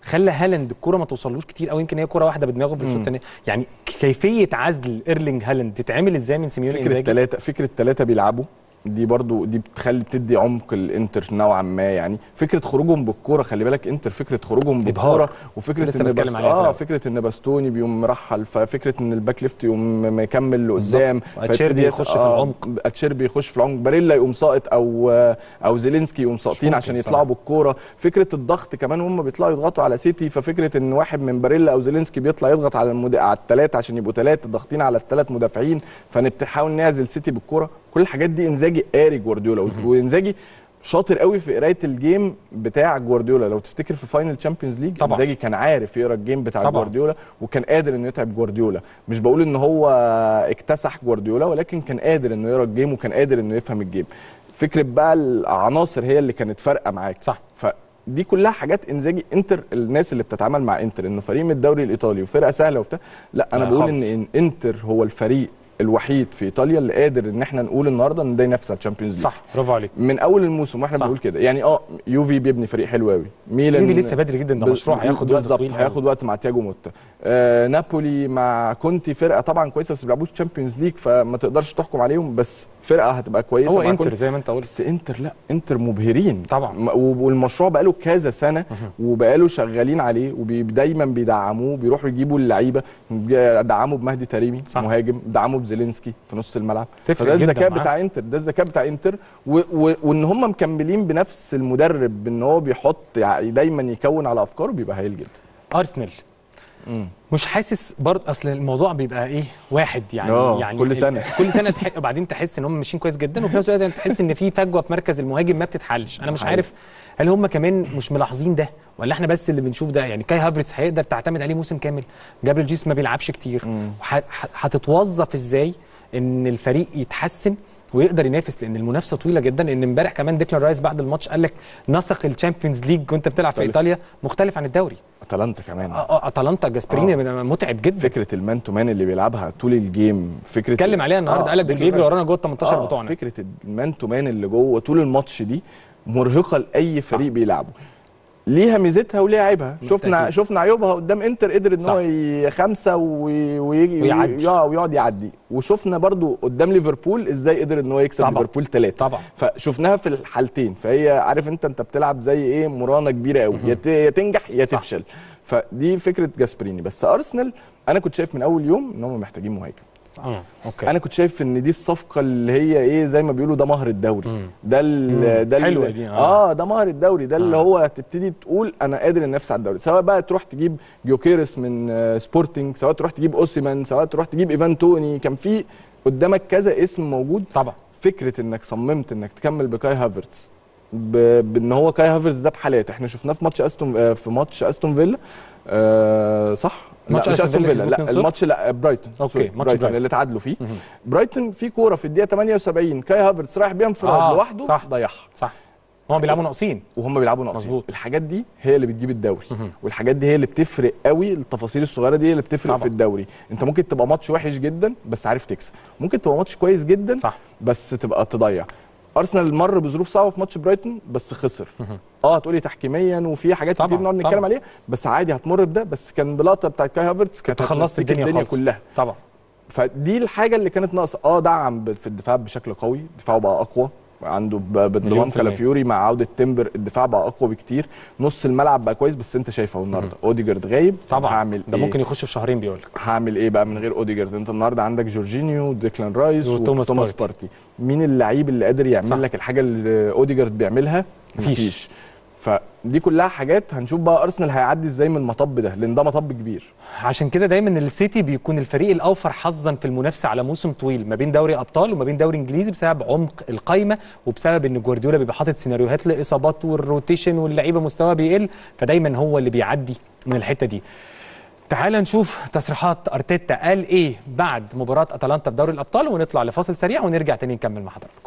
Speaker 1: خلى هالاند الكوره ما توصلوش كتير قوي يمكن هي كوره واحده بدماغه في الشوط الثاني يعني كيفيه عزل ايرلينج هالاند تتعمل ازاي من سيميوني
Speaker 2: فكره ثلاثه فكره ثلاثه بيلعبوا دي برضو دي بتخلي بتدي عمق الانتر نوعا ما يعني فكره خروجهم بالكوره خلي بالك انتر فكره خروجهم بالكوره وفكره ان بس اه فكره ان باستوني بيقوم مرحل ففكره ان الباك ليفت يقوم مكمل لقدام
Speaker 1: اتشيربي يخش في العمق
Speaker 2: اتشيربي يخش في العمق باريلا يقوم ساقط او او زيلينسكي يقوم ساقطين عشان يطلعوا بالكوره فكره الضغط كمان هم بيطلعوا يضغطوا على سيتي ففكره ان واحد من باريلا او زيلينسكي بيطلع يضغط على المد... على الثلاثه عشان يبقوا ثلاثه ضاغطين على الثلاث مدافعين فنحاول نعزل سيتي بالكوره كل الحاجات دي انزاجي قاري جوارديولا وانزاجي شاطر قوي في قرايه الجيم بتاع جوارديولا لو تفتكر في فاينل تشامبيونز ليج انزاجي كان عارف يقرا الجيم بتاع طبعا. جوارديولا وكان قادر انه يتعب جوارديولا مش بقول ان هو اكتسح جوارديولا ولكن كان قادر انه يقرا الجيم وكان قادر انه يفهم الجيم فكره بقى العناصر هي اللي كانت فارقه معاك
Speaker 1: صح
Speaker 2: ف دي كلها حاجات انزاجي انتر الناس اللي بتتعامل مع انتر انه فريق من الدوري الايطالي وفرقه سهله وبتاع لا انا بقول خالص. ان انتر هو الفريق الوحيد في ايطاليا اللي قادر ان احنا نقول النهارده ان ده ينافس على الشامبيونز ليج
Speaker 1: صح برافو عليك
Speaker 2: من اول الموسم واحنا بنقول كده يعني اه يوفي بيبني فريق حلو قوي
Speaker 1: ميلان يوفي لسه بدري جدا ده مشروع هياخد وقت طويل
Speaker 2: هياخد وقت مع تياجو موتا آه نابولي مع كونتي فرقه طبعا كويسه بس ما بيلعبوش تشامبيونز ليج فما تقدرش تحكم عليهم بس فرقه هتبقى كويسه
Speaker 1: هو انتر زي ما انت قلت
Speaker 2: بس انتر لا انتر مبهرين
Speaker 1: طبعا
Speaker 2: والمشروع بقاله كذا سنه وبقاله شغالين عليه ودايما بيدعموه بيروحوا يجيبوا اللعيبه دعموا بمهدي تريمي صح. مهاجم دعموا بزيلينسكي في نص الملعب فده الذكاء بتاع انتر ده الذكاء بتاع انتر و... و... وان هم مكملين بنفس المدرب ان هو بيحط يعني دايما يكون على افكاره بيبقى هايل جدا
Speaker 1: ارسنال مم. مش حاسس برضه اصل الموضوع بيبقى ايه واحد يعني
Speaker 2: أوه.
Speaker 1: يعني
Speaker 2: كل سنه
Speaker 1: كل سنه تح... وبعدين تحس ان هم ماشيين كويس جدا وفي نفس الوقت تحس ان في فجوه في مركز المهاجم ما بتتحلش انا مش عارف هل هم كمان مش ملاحظين ده ولا احنا بس اللي بنشوف ده يعني كاي هافرتس هيقدر تعتمد عليه موسم كامل جابريل جيس ما بيلعبش كتير هتتوظف ازاي ان الفريق يتحسن ويقدر ينافس لان المنافسه طويله جدا ان امبارح كمان ديكلان رايس بعد الماتش قال لك نسق الشامبيونز ليج وانت بتلعب في ايطاليا مختلف عن الدوري
Speaker 2: اتلانتا كمان
Speaker 1: اه اتلانتا جاسبريني آه. متعب جدا
Speaker 2: فكره المان تو مان اللي بيلعبها طول الجيم فكره
Speaker 1: اتكلم عليها النهارده آه. قال لك بيجري ورانا جوه ال 18
Speaker 2: آه.
Speaker 1: بتوعنا
Speaker 2: فكره المان تو مان اللي جوه طول الماتش دي مرهقه لاي فريق آه. بيلعبه ليها ميزتها وليها عيبها شفنا أكيد. شفنا عيوبها قدام انتر قدر ان هو خمسه ويجي
Speaker 1: ويعدي
Speaker 2: ويقعد يعدي وشفنا برضو قدام ليفربول ازاي قدر ان هو يكسب طبعا. ليفربول ثلاثه
Speaker 1: طبعا
Speaker 2: فشفناها في الحالتين فهي عارف انت انت بتلعب زي ايه مرانه كبيره قوي يا تنجح يا تفشل فدي فكره جاسبريني بس ارسنال انا كنت شايف من اول يوم ان هم محتاجين مهاجم
Speaker 1: اه اوكي
Speaker 2: انا كنت شايف ان دي الصفقه اللي هي ايه زي ما بيقولوا ده مهر الدوري مم. ده ال ده
Speaker 1: حلوه دي
Speaker 2: اه, آه ده مهر الدوري ده آه. اللي هو تبتدي تقول انا قادر انافس على الدوري سواء بقى تروح تجيب جيوكيرس من آه سبورتنج سواء تروح تجيب اوسيمان سواء تروح تجيب ايفان توني كان في قدامك كذا اسم موجود
Speaker 1: طبعا
Speaker 2: فكره انك صممت انك تكمل بكاي هافرتز بان هو كاي هافرتز ده بحالات احنا شفناه في ماتش استون في ماتش استون فيلا آه صح
Speaker 1: ماتش
Speaker 2: مش استون فيلا لا الماتش لا برايتون
Speaker 1: اوكي ماتش
Speaker 2: برايتون, برايتون اللي تعادلوا فيه برايتون في كوره في الدقيقه 78 كاي هافرتز رايح بيها انفراد
Speaker 1: آه
Speaker 2: لوحده
Speaker 1: صح
Speaker 2: ضيعها
Speaker 1: صح هم بيلعبوا ناقصين
Speaker 2: وهم بيلعبوا ناقصين الحاجات دي هي اللي بتجيب الدوري والحاجات دي هي اللي بتفرق قوي التفاصيل الصغيره دي هي اللي بتفرق طبعا. في الدوري انت ممكن تبقى ماتش وحش جدا بس عارف تكسب ممكن تبقى ماتش كويس جدا
Speaker 1: صح.
Speaker 2: بس تبقى تضيع ارسنال مر بظروف صعبه في ماتش برايتون بس خسر اه هتقولي تحكيميا وفي حاجات كتير نقعد نتكلم عليها بس عادي هتمر بده بس كان بلقطه بتاعت كاي هافرتس
Speaker 1: كانت خلصت الدنيا,
Speaker 2: الدنيا كلها
Speaker 1: طبعا
Speaker 2: فدي الحاجه اللي كانت ناقصه اه دعم في الدفاع بشكل قوي دفاعه بقى اقوى عنده بانضمام كالافيوري مع عوده تمبر الدفاع بقى اقوى بكتير نص الملعب بقى كويس بس انت شايف اهو النهارده اوديجارد غايب
Speaker 1: طبعا
Speaker 2: هعمل
Speaker 1: ده ممكن يخش في شهرين بيقول لك
Speaker 2: هعمل ايه بقى من غير اوديجارد انت النهارده عندك جورجينيو ديكلان رايس
Speaker 1: وتوماس
Speaker 2: بارتي. بارتي مين اللعيب اللي قادر يعمل صح. لك الحاجه اللي اوديجارد بيعملها
Speaker 1: مفيش
Speaker 2: فدي كلها حاجات هنشوف بقى ارسنال هيعدي ازاي من المطب ده لان ده مطب كبير
Speaker 1: عشان كده دايما السيتي بيكون الفريق الاوفر حظا في المنافسه على موسم طويل ما بين دوري ابطال وما بين دوري انجليزي بسبب عمق القايمه وبسبب ان جوارديولا بيبقى حاطط سيناريوهات لاصابات والروتيشن واللعيبه مستوى بيقل فدايما هو اللي بيعدي من الحته دي تعال نشوف تصريحات ارتيتا قال ايه بعد مباراه اتلانتا في دوري الابطال ونطلع لفاصل سريع ونرجع تاني نكمل مع حضراتكم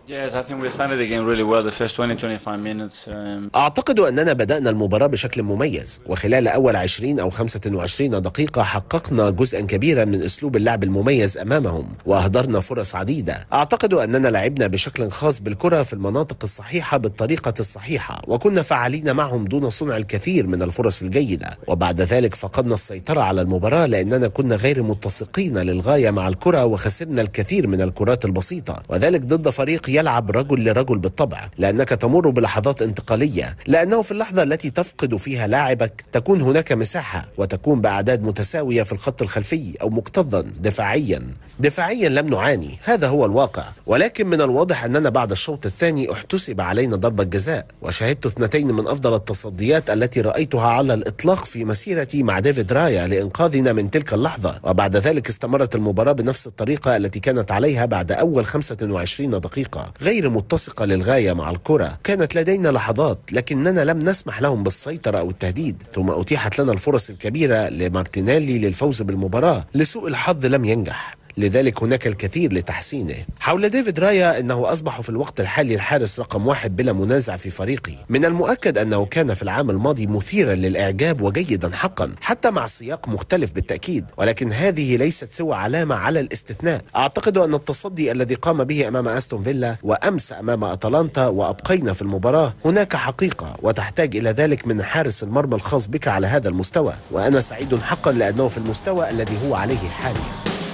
Speaker 3: Yes, I think we started the game really well the first 20 25 minutes. Um,
Speaker 4: أعتقد أننا بدأنا المباراة بشكل مميز وخلال أول 20 أو 25 دقيقة حققنا جزءا كبيرا من أسلوب اللعب المميز أمامهم وأهدرنا فرص عديدة أعتقد أننا لعبنا بشكل خاص بالكرة في المناطق الصحيحة بالطريقة الصحيحة وكنا فعالين معهم دون صنع الكثير من الفرص الجيدة وبعد ذلك فقدنا السيطرة على المباراة لأننا كنا غير متسقين للغاية مع الكرة وخسرنا الكثير من الكرات البسيطة وذلك ضد فريق يلعب رجل لرجل بالطبع لأنك تمر بلحظات انتقالية لأنه في اللحظة التي تفقد فيها لاعبك تكون هناك مساحة وتكون بأعداد متساوية في الخط الخلفي أو مكتظا دفاعيا دفاعيا لم نعاني هذا هو الواقع ولكن من الواضح أننا بعد الشوط الثاني احتسب علينا ضربة جزاء وشهدت اثنتين من أفضل التصديات التي رأيتها على الإطلاق في مسيرتي مع ديفيد رايا لإنقاذنا من تلك اللحظة وبعد ذلك استمرت المباراة بنفس الطريقة التي كانت عليها بعد أول 25 دقيقة غير متسقة للغاية مع الكرة كانت لدينا لحظات لكننا لم نسمح لهم بالسيطرة أو التهديد ثم أتيحت لنا الفرص الكبيرة لمارتينيلي للفوز بالمباراة لسوء الحظ لم ينجح لذلك هناك الكثير لتحسينه حول ديفيد رايا انه اصبح في الوقت الحالي الحارس رقم واحد بلا منازع في فريقي من المؤكد انه كان في العام الماضي مثيرا للاعجاب وجيدا حقا حتى مع سياق مختلف بالتاكيد ولكن هذه ليست سوى علامه على الاستثناء اعتقد ان التصدي الذي قام به امام استون فيلا وامس امام اتلانتا وابقينا في المباراه هناك حقيقه وتحتاج الى ذلك من حارس المرمى الخاص بك على هذا المستوى وانا سعيد حقا لانه في المستوى الذي هو عليه حاليا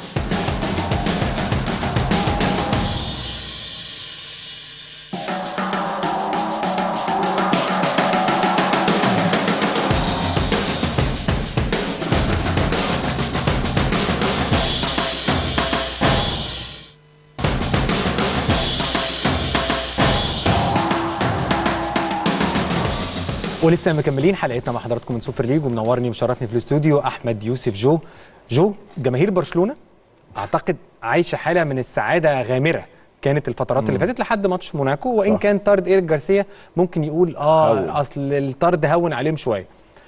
Speaker 1: ولسه مكملين حلقتنا مع حضراتكم من سوبر ليج ومنورني ومشرفني في الاستوديو احمد يوسف جو جو جماهير برشلونه اعتقد عايشه حاله من السعاده غامره كانت الفترات اللي فاتت لحد ماتش موناكو وان
Speaker 2: صح.
Speaker 1: كان طرد ايريك جارسيا ممكن يقول اه
Speaker 2: هون.
Speaker 1: اصل الطرد هون عليهم شويه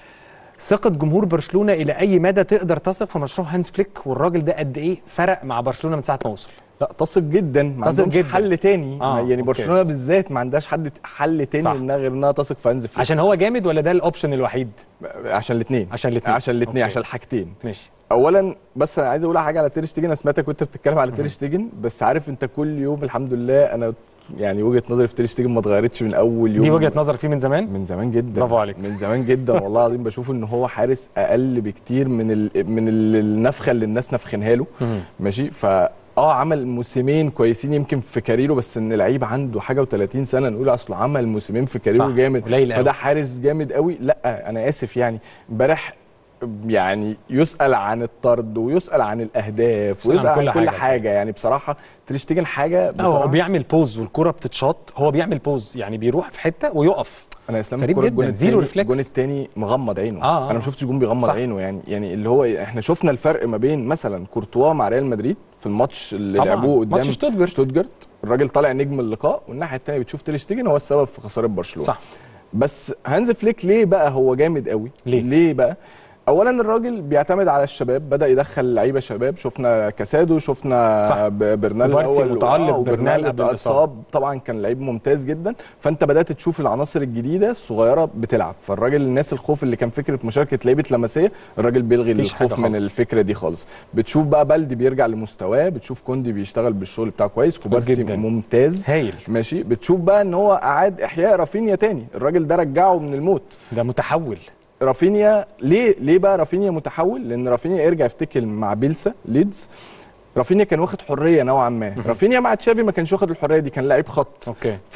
Speaker 1: ثقة جمهور برشلونة إلى أي مدى تقدر تثق في مشروع هانز فليك والراجل ده قد إيه فرق مع برشلونة من ساعة ما وصل؟
Speaker 2: لا تثق جدا ما
Speaker 1: تثق
Speaker 2: عندهمش
Speaker 1: جداً.
Speaker 2: حل تاني
Speaker 1: آه،
Speaker 2: يعني
Speaker 1: أوكي.
Speaker 2: برشلونه بالذات ما عندهاش حد حل تاني
Speaker 1: صح.
Speaker 2: انها غير انها تثق في هانز فليك
Speaker 1: عشان هو جامد ولا ده الأوبشن الوحيد؟
Speaker 2: عشان الاثنين
Speaker 1: عشان الاتنين.
Speaker 2: عشان الاثنين
Speaker 1: أوكي.
Speaker 2: عشان الحاجتين
Speaker 1: ماشي
Speaker 2: اولا بس انا عايز اقول حاجه على تير شتيجن انا سمعتك وانت بتتكلم على تير شتيجن بس عارف انت كل يوم الحمد لله انا يعني وجهه نظري في تير شتيجن ما اتغيرتش من اول يوم
Speaker 1: دي وجهة نظرك فيه من زمان؟
Speaker 2: من زمان جدا
Speaker 1: برافو عليك.
Speaker 2: من زمان جدا والله العظيم بشوف ان هو حارس اقل بكتير من ال... من ال- النفخه اللي الناس نفخينها له ماشي ف اه عمل موسمين كويسين يمكن في كاريره بس ان لعيب عنده حاجه و30 سنه نقول اصله عمل موسمين في كاريره
Speaker 1: صح،
Speaker 2: جامد
Speaker 1: قليل أوي.
Speaker 2: فده حارس جامد قوي لا انا اسف يعني امبارح يعني يسال عن الطرد ويسال عن الاهداف
Speaker 1: يسأل عن
Speaker 2: ويسال عن
Speaker 1: كل
Speaker 2: كل
Speaker 1: حاجة.
Speaker 2: حاجه يعني بصراحه تريشتيجن حاجه
Speaker 1: لا هو
Speaker 2: بصراحه
Speaker 1: بيعمل بوز والكرة بتتشاط هو بيعمل بوز يعني بيروح في حتة ويقف
Speaker 2: انا اسلام
Speaker 1: غريب
Speaker 2: الكرة
Speaker 1: جدا،
Speaker 2: الجون
Speaker 1: زيرو
Speaker 2: التاني-
Speaker 1: ريفلكس.
Speaker 2: الجون التاني مغمض عينه
Speaker 1: آه، آه.
Speaker 2: انا ما شفتش جون بيغمض
Speaker 1: صح.
Speaker 2: عينه يعني يعني اللي هو احنا شفنا الفرق ما بين مثلا كورتوا مع ريال مدريد في الماتش اللي
Speaker 1: طبعاً.
Speaker 2: لعبوه قدام
Speaker 1: ماتش شتوتجارت.
Speaker 2: شتوتجارت الراجل طالع نجم اللقاء والناحيه الثانيه بتشوف تير شتيجن هو السبب في خساره برشلونه
Speaker 1: صح
Speaker 2: بس هانز فليك ليه بقى هو جامد قوي
Speaker 1: ليه؟
Speaker 2: ليه بقى اولا الراجل بيعتمد على الشباب بدا يدخل لعيبه شباب شفنا كاسادو شفنا
Speaker 1: صح.
Speaker 2: ب- برنال
Speaker 1: وبارسي
Speaker 2: الاول
Speaker 1: متألق،
Speaker 2: آه،
Speaker 1: برنال
Speaker 2: وبرنال
Speaker 1: قبل الإصابة.
Speaker 2: اتصاب طبعا كان لعيب ممتاز جدا فانت بدات تشوف العناصر الجديده الصغيره بتلعب فالراجل الناس الخوف اللي كان فكره مشاركه لعيبه لمسيه الراجل بيلغي
Speaker 1: مفيش
Speaker 2: الخوف
Speaker 1: حاجة
Speaker 2: من
Speaker 1: خالص.
Speaker 2: الفكره دي خالص بتشوف بقى بلدي بيرجع لمستواه بتشوف كوندي بيشتغل بالشغل بتاعه كويس كوبارسي
Speaker 1: جداً.
Speaker 2: ممتاز
Speaker 1: هايل
Speaker 2: ماشي بتشوف بقى ان هو اعاد احياء رافينيا تاني الراجل ده رجعه من الموت
Speaker 1: ده متحول
Speaker 2: رافينيا ليه ليه بقى رافينيا متحول لان رافينيا ارجع افتكر مع بيلسا ليدز رافينيا كان واخد حريه نوعا ما رافينيا مع تشافي ما كانش واخد الحريه دي كان لعيب خط
Speaker 1: اوكي
Speaker 2: ف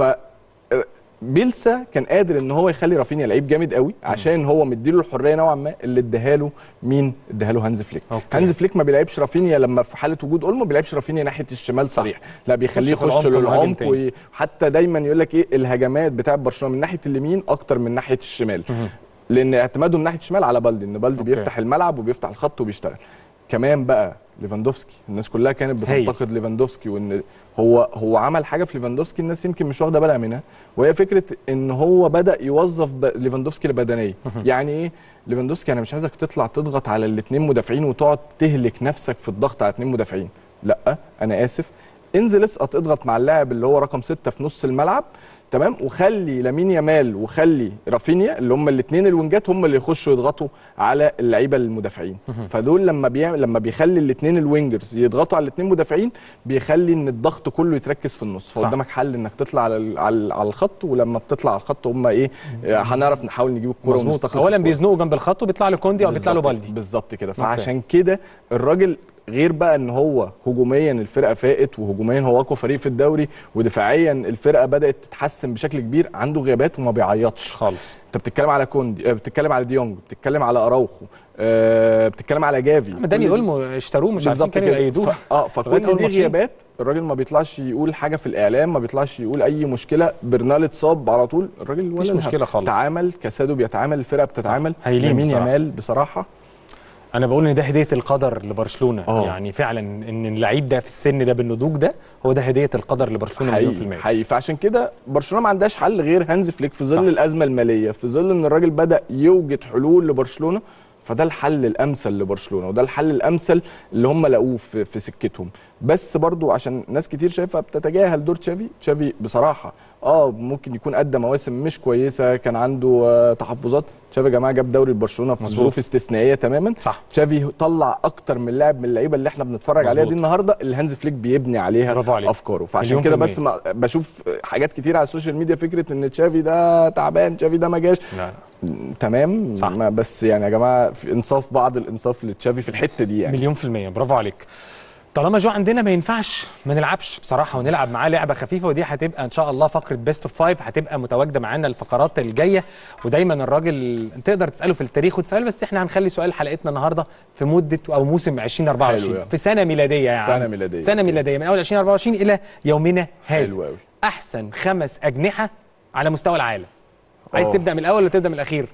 Speaker 2: بيلسا كان قادر ان هو يخلي رافينيا لعيب جامد قوي عشان هو مديله الحريه نوعا ما اللي اداها له مين اداها له هانز فليك
Speaker 1: أوكي.
Speaker 2: هانز فليك ما بيلعبش رافينيا لما في حاله وجود اولمو ما بيلعبش رافينيا ناحيه الشمال صريح لا بيخليه
Speaker 1: يخش في
Speaker 2: يخش
Speaker 1: العمق ومهاجم
Speaker 2: للعمق
Speaker 1: تاني.
Speaker 2: وحتى دايما يقول لك ايه الهجمات بتاعه برشلونه من ناحيه اليمين اكتر من ناحيه الشمال لان اعتماده من ناحيه الشمال على بلدي ان بلدي
Speaker 1: أوكي.
Speaker 2: بيفتح الملعب وبيفتح الخط وبيشتغل كمان بقى ليفاندوفسكي الناس كلها كانت
Speaker 1: هايل.
Speaker 2: بتنتقد ليفاندوفسكي وان هو هو عمل حاجه في ليفاندوفسكي الناس يمكن مش واخده بالها منها وهي فكره ان هو بدا يوظف ب... ليفاندوفسكي البدنيه يعني ايه ليفاندوفسكي انا مش عايزك تطلع تضغط على الاثنين مدافعين وتقعد تهلك نفسك في الضغط على اثنين مدافعين لا انا اسف انزل اسقط اضغط مع اللاعب اللي هو رقم ستة في نص الملعب تمام وخلي لامين يامال وخلي رافينيا اللي هم الاثنين الوينجات هم اللي يخشوا يضغطوا على اللعيبه المدافعين فدول لما بيعمل لما بيخلي الاثنين الوينجرز يضغطوا على الاثنين مدافعين بيخلي ان الضغط كله يتركز في النص
Speaker 1: صح.
Speaker 2: فقدامك حل انك تطلع على ال- على ال- على الخط ولما بتطلع على الخط هم ايه آه، هنعرف نحاول نجيب الكوره
Speaker 1: مظبوط
Speaker 2: ونستخلص
Speaker 1: اولا
Speaker 2: الكرة.
Speaker 1: بيزنقوا جنب الخط وبيطلع له كوندي او بيطلع له
Speaker 2: بالظبط-
Speaker 1: بالدي
Speaker 2: بالظبط كده فعشان كده الراجل غير بقى ان هو هجوميا الفرقه فائت وهجوميا هو اقوى فريق في الدوري ودفاعيا الفرقه بدات تتحسن بشكل كبير عنده غيابات وما بيعيطش
Speaker 1: خالص
Speaker 2: انت بتتكلم على كوندي آه، بتتكلم على ديونج بتتكلم على اراوخو آه، بتتكلم على جافي
Speaker 1: داني
Speaker 2: كل-
Speaker 1: اولمو اشتروه مش عارفين
Speaker 2: بالظبط
Speaker 1: كانوا
Speaker 2: كده.
Speaker 1: يأيدوه
Speaker 2: ف... اه
Speaker 1: لغاية
Speaker 2: فكل
Speaker 1: أول
Speaker 2: دي
Speaker 1: ماتشين.
Speaker 2: غيابات الراجل ما بيطلعش يقول حاجه في الاعلام ما بيطلعش يقول اي مشكله برنال اتصاب على طول الراجل ولا
Speaker 1: مفيش
Speaker 2: الهم.
Speaker 1: مشكلة خالص.
Speaker 2: تعامل كاسادو بيتعامل الفرقه بتتعامل
Speaker 1: هايلين
Speaker 2: يمين
Speaker 1: بصراحة.
Speaker 2: يامال بصراحه
Speaker 1: انا بقول ان ده هديه القدر لبرشلونه
Speaker 2: آه.
Speaker 1: يعني فعلا ان اللعيب ده في السن ده بالنضوج ده هو ده هديه القدر لبرشلونه مليون في
Speaker 2: حقيقي
Speaker 1: الميه
Speaker 2: حقيقي فعشان كده برشلونه ما عندهاش حل غير هانز فليك في ظل
Speaker 1: صح.
Speaker 2: الازمه الماليه في ظل ان الراجل بدا يوجد حلول لبرشلونه فده الحل الامثل لبرشلونه وده الحل الامثل اللي هم لقوه في, في سكتهم بس برضو عشان ناس كتير شايفه بتتجاهل دور تشافي تشافي بصراحه اه ممكن يكون ادى مواسم مش كويسه كان عنده آه تحفظات تشافي يا جماعه جاب دوري برشلونه في
Speaker 1: مظبوط.
Speaker 2: ظروف استثنائيه تماما
Speaker 1: صح
Speaker 2: تشافي طلع اكتر من لاعب من اللعيبه اللي احنا بنتفرج عليها
Speaker 1: مظبوط.
Speaker 2: دي النهارده اللي هانز فليك بيبني عليها
Speaker 1: برافو عليك.
Speaker 2: افكاره فعشان
Speaker 1: مليون
Speaker 2: كده
Speaker 1: في
Speaker 2: بس ما بشوف حاجات كتير على السوشيال ميديا فكره ان تشافي ده تعبان تشافي ده ما جاش
Speaker 1: لا
Speaker 2: تمام
Speaker 1: صح.
Speaker 2: ما بس يعني يا جماعه في انصاف بعض الانصاف لتشافي في الحته دي يعني
Speaker 1: مليون في المية برافو عليك طالما جو عندنا ما ينفعش ما نلعبش بصراحة ونلعب معاه لعبة خفيفة ودي هتبقى إن شاء الله فقرة بيست اوف فايف هتبقى متواجدة معانا الفقرات الجاية ودايما الراجل تقدر تسأله في التاريخ وتسأله بس احنا هنخلي سؤال حلقتنا النهاردة في مدة أو موسم 2024
Speaker 2: حلو يعني.
Speaker 1: في سنة ميلادية يعني
Speaker 2: سنة ميلادية.
Speaker 1: سنة ميلادية من أول 2024 إلى يومنا هذا
Speaker 2: حلو أوي.
Speaker 1: أحسن خمس أجنحة على مستوى العالم عايز
Speaker 2: أوه.
Speaker 1: تبدأ من الأول ولا تبدأ من الأخير؟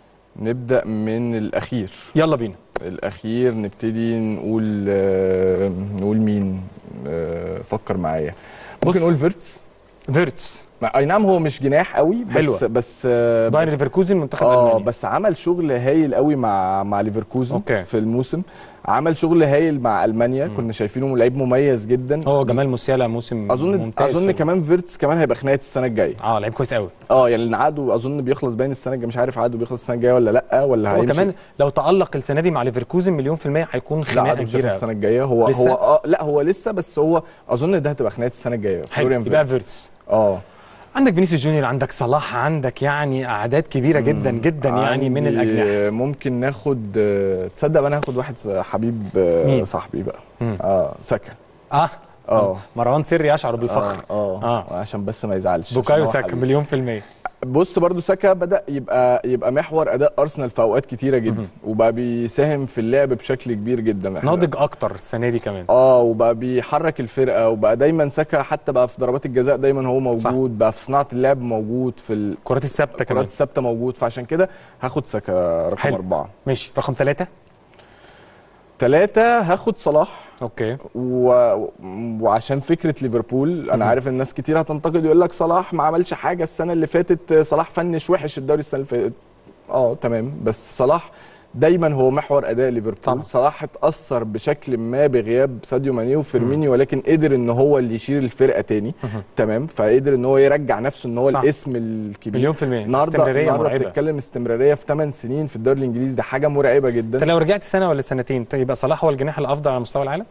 Speaker 2: نبدا من الاخير
Speaker 1: يلا بينا
Speaker 2: الاخير نبتدي نقول آه، نقول مين آه، فكر معايا
Speaker 1: بص.
Speaker 2: ممكن نقول فيرتس
Speaker 1: فيرتس
Speaker 2: مع- اي نعم هو مش جناح قوي بس
Speaker 1: حلوة.
Speaker 2: بس آه،
Speaker 1: بايرن
Speaker 2: بس-
Speaker 1: ليفركوزن منتخب
Speaker 2: اه
Speaker 1: ألمانيا
Speaker 2: بس عمل شغل هايل قوي مع مع ليفركوزن
Speaker 1: أوكي.
Speaker 2: في الموسم عمل شغل هايل مع المانيا كنا شايفينه لعيب مميز جدا
Speaker 1: هو جمال موسيالا موسم
Speaker 2: اظن
Speaker 1: ممتاز
Speaker 2: اظن
Speaker 1: في-
Speaker 2: كمان فيرتس كمان هيبقى خناقه السنه الجايه
Speaker 1: اه لعيب كويس قوي
Speaker 2: اه يعني لان عقده اظن بيخلص باين السنه الجايه مش عارف عقده بيخلص السنه الجايه ولا لا ولا
Speaker 1: هو
Speaker 2: هيمشي
Speaker 1: كمان لو تألق السنه دي مع ليفركوزن مليون في المية هيكون
Speaker 2: لا
Speaker 1: خناقه
Speaker 2: عقده مش هيخلص
Speaker 1: كبيره
Speaker 2: السنه
Speaker 1: قوي.
Speaker 2: الجايه هو
Speaker 1: لسه؟
Speaker 2: هو اه لا هو لسه بس هو اظن ده هتبقى خناقه السنه الجايه
Speaker 1: حلو
Speaker 2: فلوريان
Speaker 1: يبقى
Speaker 2: فيرتس
Speaker 1: فيرتس
Speaker 2: اه
Speaker 1: عندك فينيسيوس جونيور عندك صلاح عندك يعني اعداد كبيره جدا جدا يعني من
Speaker 2: عندي،
Speaker 1: الاجنحه
Speaker 2: آه، ممكن ناخد آه، تصدق بقى انا هاخد واحد حبيب آه،
Speaker 1: مين؟
Speaker 2: صاحبي بقى
Speaker 1: مم.
Speaker 2: اه ساكا
Speaker 1: اه
Speaker 2: اه
Speaker 1: مروان سري يشعر بالفخر
Speaker 2: اه,
Speaker 1: آه.
Speaker 2: آه. عشان بس ما يزعلش عشان
Speaker 1: بوكايو
Speaker 2: هو
Speaker 1: ساكا
Speaker 2: حبيبي.
Speaker 1: مليون في المية
Speaker 2: بص برضو ساكا بدا يبقى يبقى محور اداء ارسنال في اوقات كتيره جدا وبقى بيساهم في اللعب بشكل كبير جدا إحنا-
Speaker 1: ناضج اكتر السنه دي كمان
Speaker 2: اه وبقى بيحرك الفرقه وبقى دايما ساكا حتى بقى في ضربات الجزاء دايما هو موجود صح. بقى في صناعه اللعب موجود في ال-
Speaker 1: الكرات الثابته كمان
Speaker 2: الكرات الثابته موجود فعشان كده هاخد ساكا رقم
Speaker 1: حلو.
Speaker 2: اربعه
Speaker 1: ماشي رقم ثلاثة
Speaker 2: ثلاثه هاخد صلاح
Speaker 1: اوكي
Speaker 2: و... وعشان فكره ليفربول انا
Speaker 1: مهم.
Speaker 2: عارف الناس كتير هتنتقد يقول لك صلاح ما عملش حاجه السنه اللي فاتت صلاح فنش وحش الدوري السنه اللي فاتت اه تمام بس صلاح دايما هو محور اداء ليفربول
Speaker 1: طبعا.
Speaker 2: صلاح اتاثر بشكل ما بغياب ساديو ماني وفيرمينيو ولكن قدر ان هو اللي يشيل الفرقه تاني تمام فقدر ان هو يرجع نفسه ان هو
Speaker 1: صح.
Speaker 2: الاسم الكبير
Speaker 1: مليون في المية
Speaker 2: النهارده
Speaker 1: استمرارية
Speaker 2: النهارده
Speaker 1: مرعبة
Speaker 2: بتتكلم استمراريه في 8 سنين في الدوري الانجليزي ده حاجه مرعبه جدا
Speaker 1: انت لو رجعت سنه ولا سنتين يبقى صلاح هو الجناح الافضل على مستوى العالم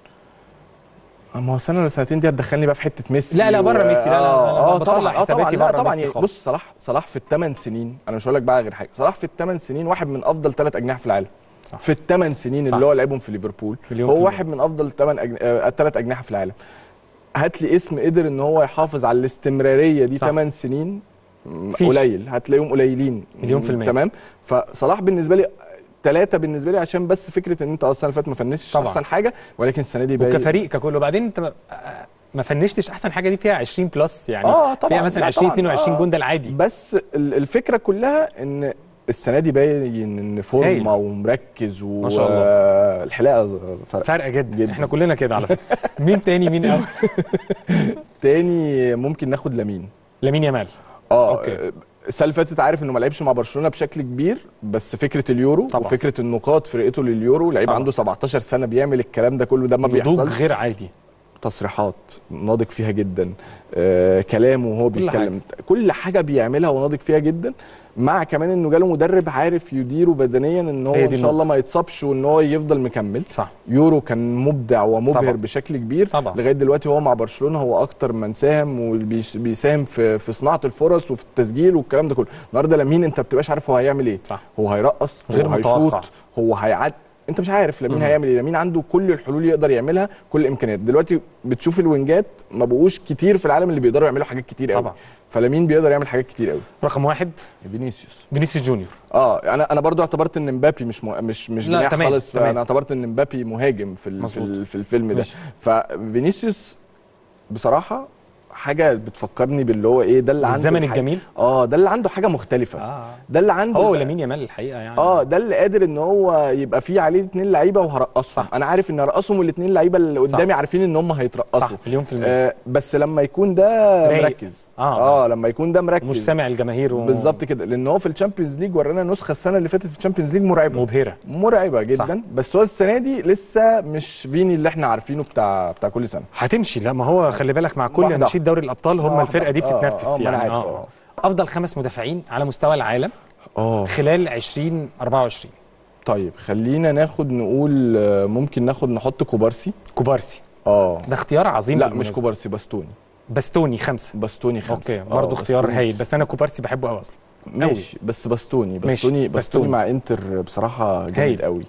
Speaker 2: ما هو سنه ولا سنتين دي هتدخلني بقى في حته ميسي
Speaker 1: لا، لا، بره ميسي، لا، لا، لا، لا،
Speaker 2: اه
Speaker 1: بطلع
Speaker 2: طبعا اه طبعا
Speaker 1: حساباتي
Speaker 2: لا
Speaker 1: بره
Speaker 2: طبعا
Speaker 1: ميسي
Speaker 2: يعني
Speaker 1: خالص.
Speaker 2: بص صلاح صلاح في الثمان سنين انا مش هقول لك بقى غير حاجه صلاح في الثمان سنين واحد من افضل ثلاث اجنحه في العالم
Speaker 1: صح.
Speaker 2: في الثمان سنين
Speaker 1: صح.
Speaker 2: اللي هو لعبهم في ليفربول
Speaker 1: مليون في
Speaker 2: هو
Speaker 1: المية.
Speaker 2: واحد من افضل ثمان أجن... آه ثلاث اجنحه في العالم هات لي اسم قدر ان هو يحافظ على الاستمراريه دي
Speaker 1: صح.
Speaker 2: 8 سنين م-
Speaker 1: فيش.
Speaker 2: قليل هتلاقيهم قليلين
Speaker 1: مليون في المية.
Speaker 2: تمام فصلاح بالنسبه لي ثلاثة بالنسبة لي عشان بس فكرة ان انت السنة اللي فاتت ما فنشتش
Speaker 1: طبعا.
Speaker 2: احسن حاجة ولكن السنة دي باين
Speaker 1: وكفريق ككل وبعدين انت ما- ما فنشتش احسن حاجه دي فيها 20 بلس يعني
Speaker 2: اه طبعا
Speaker 1: فيها مثلا
Speaker 2: لا
Speaker 1: 20
Speaker 2: طبعاً.
Speaker 1: 22
Speaker 2: آه.
Speaker 1: جون ده العادي
Speaker 2: بس ال- الفكره كلها ان السنه دي باين ان
Speaker 1: هايل.
Speaker 2: فورمه ومركز و
Speaker 1: ما شاء الله.
Speaker 2: الحلاقه ز- فرق
Speaker 1: فرقه جدا.
Speaker 2: جداً.
Speaker 1: احنا كلنا كده على فكره مين تاني مين اول
Speaker 2: تاني ممكن ناخد لامين
Speaker 1: لامين يامال
Speaker 2: اه
Speaker 1: أوكي.
Speaker 2: آه، السنه اللي فاتت عارف انه ما لعبش مع برشلونه بشكل كبير بس فكره اليورو
Speaker 1: طبعاً.
Speaker 2: وفكره النقاط فرقته لليورو لعيب
Speaker 1: طبعاً.
Speaker 2: عنده 17 سنه بيعمل الكلام ده كله ده ما
Speaker 1: نضوج
Speaker 2: بيحصلش
Speaker 1: غير عادي
Speaker 2: تصريحات ناضج فيها جدا آه كلامه وهو
Speaker 1: كل
Speaker 2: بيتكلم كل حاجه بيعملها وناضج فيها جدا مع كمان انه جاله مدرب عارف يديره بدنيا ان هو
Speaker 1: هي دي
Speaker 2: ان شاء الله
Speaker 1: النقطة.
Speaker 2: ما يتصابش وان هو يفضل مكمل
Speaker 1: صح
Speaker 2: يورو كان مبدع ومبهر
Speaker 1: طبعاً.
Speaker 2: بشكل كبير
Speaker 1: طبعاً.
Speaker 2: لغايه دلوقتي هو مع برشلونه هو اكتر من ساهم وبيساهم في في صناعه الفرص وفي التسجيل والكلام ده كله النهارده لامين انت بتبقاش عارف هو هيعمل ايه
Speaker 1: صح.
Speaker 2: هو هيرقص
Speaker 1: غير
Speaker 2: هو
Speaker 1: متوقع.
Speaker 2: هيشوط هو هيعد انت مش عارف لامين
Speaker 1: مم.
Speaker 2: هيعمل ايه لامين عنده كل الحلول يقدر يعملها كل الامكانيات دلوقتي بتشوف الوينجات ما بقوش كتير في العالم اللي بيقدروا يعملوا حاجات كتير قوي
Speaker 1: طبعاً.
Speaker 2: فلامين بيقدر يعمل حاجات كتير قوي
Speaker 1: رقم واحد
Speaker 2: فينيسيوس
Speaker 1: فينيسيوس جونيور
Speaker 2: اه انا انا برضو اعتبرت ان مبابي مش مو... مش مش
Speaker 1: لا،
Speaker 2: جناح
Speaker 1: تمام،
Speaker 2: خالص
Speaker 1: تمام.
Speaker 2: فانا اعتبرت ان مبابي مهاجم في ال... في,
Speaker 1: مظبوط.
Speaker 2: ال... في الفيلم ده
Speaker 1: ماشي.
Speaker 2: ففينيسيوس بصراحه حاجه بتفكرني باللي هو ايه ده اللي عنده
Speaker 1: الزمن
Speaker 2: حاجة-
Speaker 1: الجميل
Speaker 2: اه ده اللي عنده حاجه مختلفه
Speaker 1: اه
Speaker 2: ده اللي عنده
Speaker 1: هو لامين يامال الحقيقه يعني
Speaker 2: اه ده اللي قادر ان هو يبقى فيه عليه اتنين لعيبه وهرقصهم
Speaker 1: صح.
Speaker 2: انا عارف ان هرقصهم والاثنين لعيبه اللي قدامي
Speaker 1: صح.
Speaker 2: عارفين ان هم
Speaker 1: صح
Speaker 2: هيترقصوا
Speaker 1: مليون في المية
Speaker 2: آه بس لما يكون ده
Speaker 1: رايق.
Speaker 2: مركز
Speaker 1: آه.
Speaker 2: اه لما يكون ده مركز
Speaker 1: ومش سامع الجماهير و...
Speaker 2: بالظبط كده لان هو في الشامبيونز ليج ورانا نسخه السنه اللي فاتت في الشامبيونز ليج مرعبه
Speaker 1: مبهره
Speaker 2: مرعبه جدا
Speaker 1: صح.
Speaker 2: صح. بس هو السنه دي لسه مش فيني اللي احنا عارفينه بتاع بتاع كل سنه
Speaker 1: هتمشي لا ما هو خلي بالك مع كل
Speaker 2: واحدة.
Speaker 1: نشيد دوري الابطال هم
Speaker 2: آه،
Speaker 1: الفرقه دي
Speaker 2: آه،
Speaker 1: بتتنافس
Speaker 2: آه، ما
Speaker 1: يعني
Speaker 2: أنا عارف،
Speaker 1: آه.
Speaker 2: آه.
Speaker 1: افضل خمس مدافعين على مستوى العالم
Speaker 2: اه
Speaker 1: خلال 2024
Speaker 2: طيب خلينا ناخد نقول آه، ممكن ناخد نحط كوبارسي
Speaker 1: كوبارسي
Speaker 2: اه
Speaker 1: ده اختيار عظيم
Speaker 2: لا مش
Speaker 1: بالمناسبة.
Speaker 2: كوبارسي باستوني
Speaker 1: باستوني خمسه
Speaker 2: باستوني خمسه
Speaker 1: اوكي برضه
Speaker 2: آه،
Speaker 1: اختيار
Speaker 2: باستوني.
Speaker 1: هايل بس انا كوبارسي بحبه قوي اصلا
Speaker 2: ماشي بس باستوني
Speaker 1: ماشي،
Speaker 2: باستوني
Speaker 1: باستوني.
Speaker 2: باستوني مع انتر بصراحه
Speaker 1: هايل.
Speaker 2: جامد قوي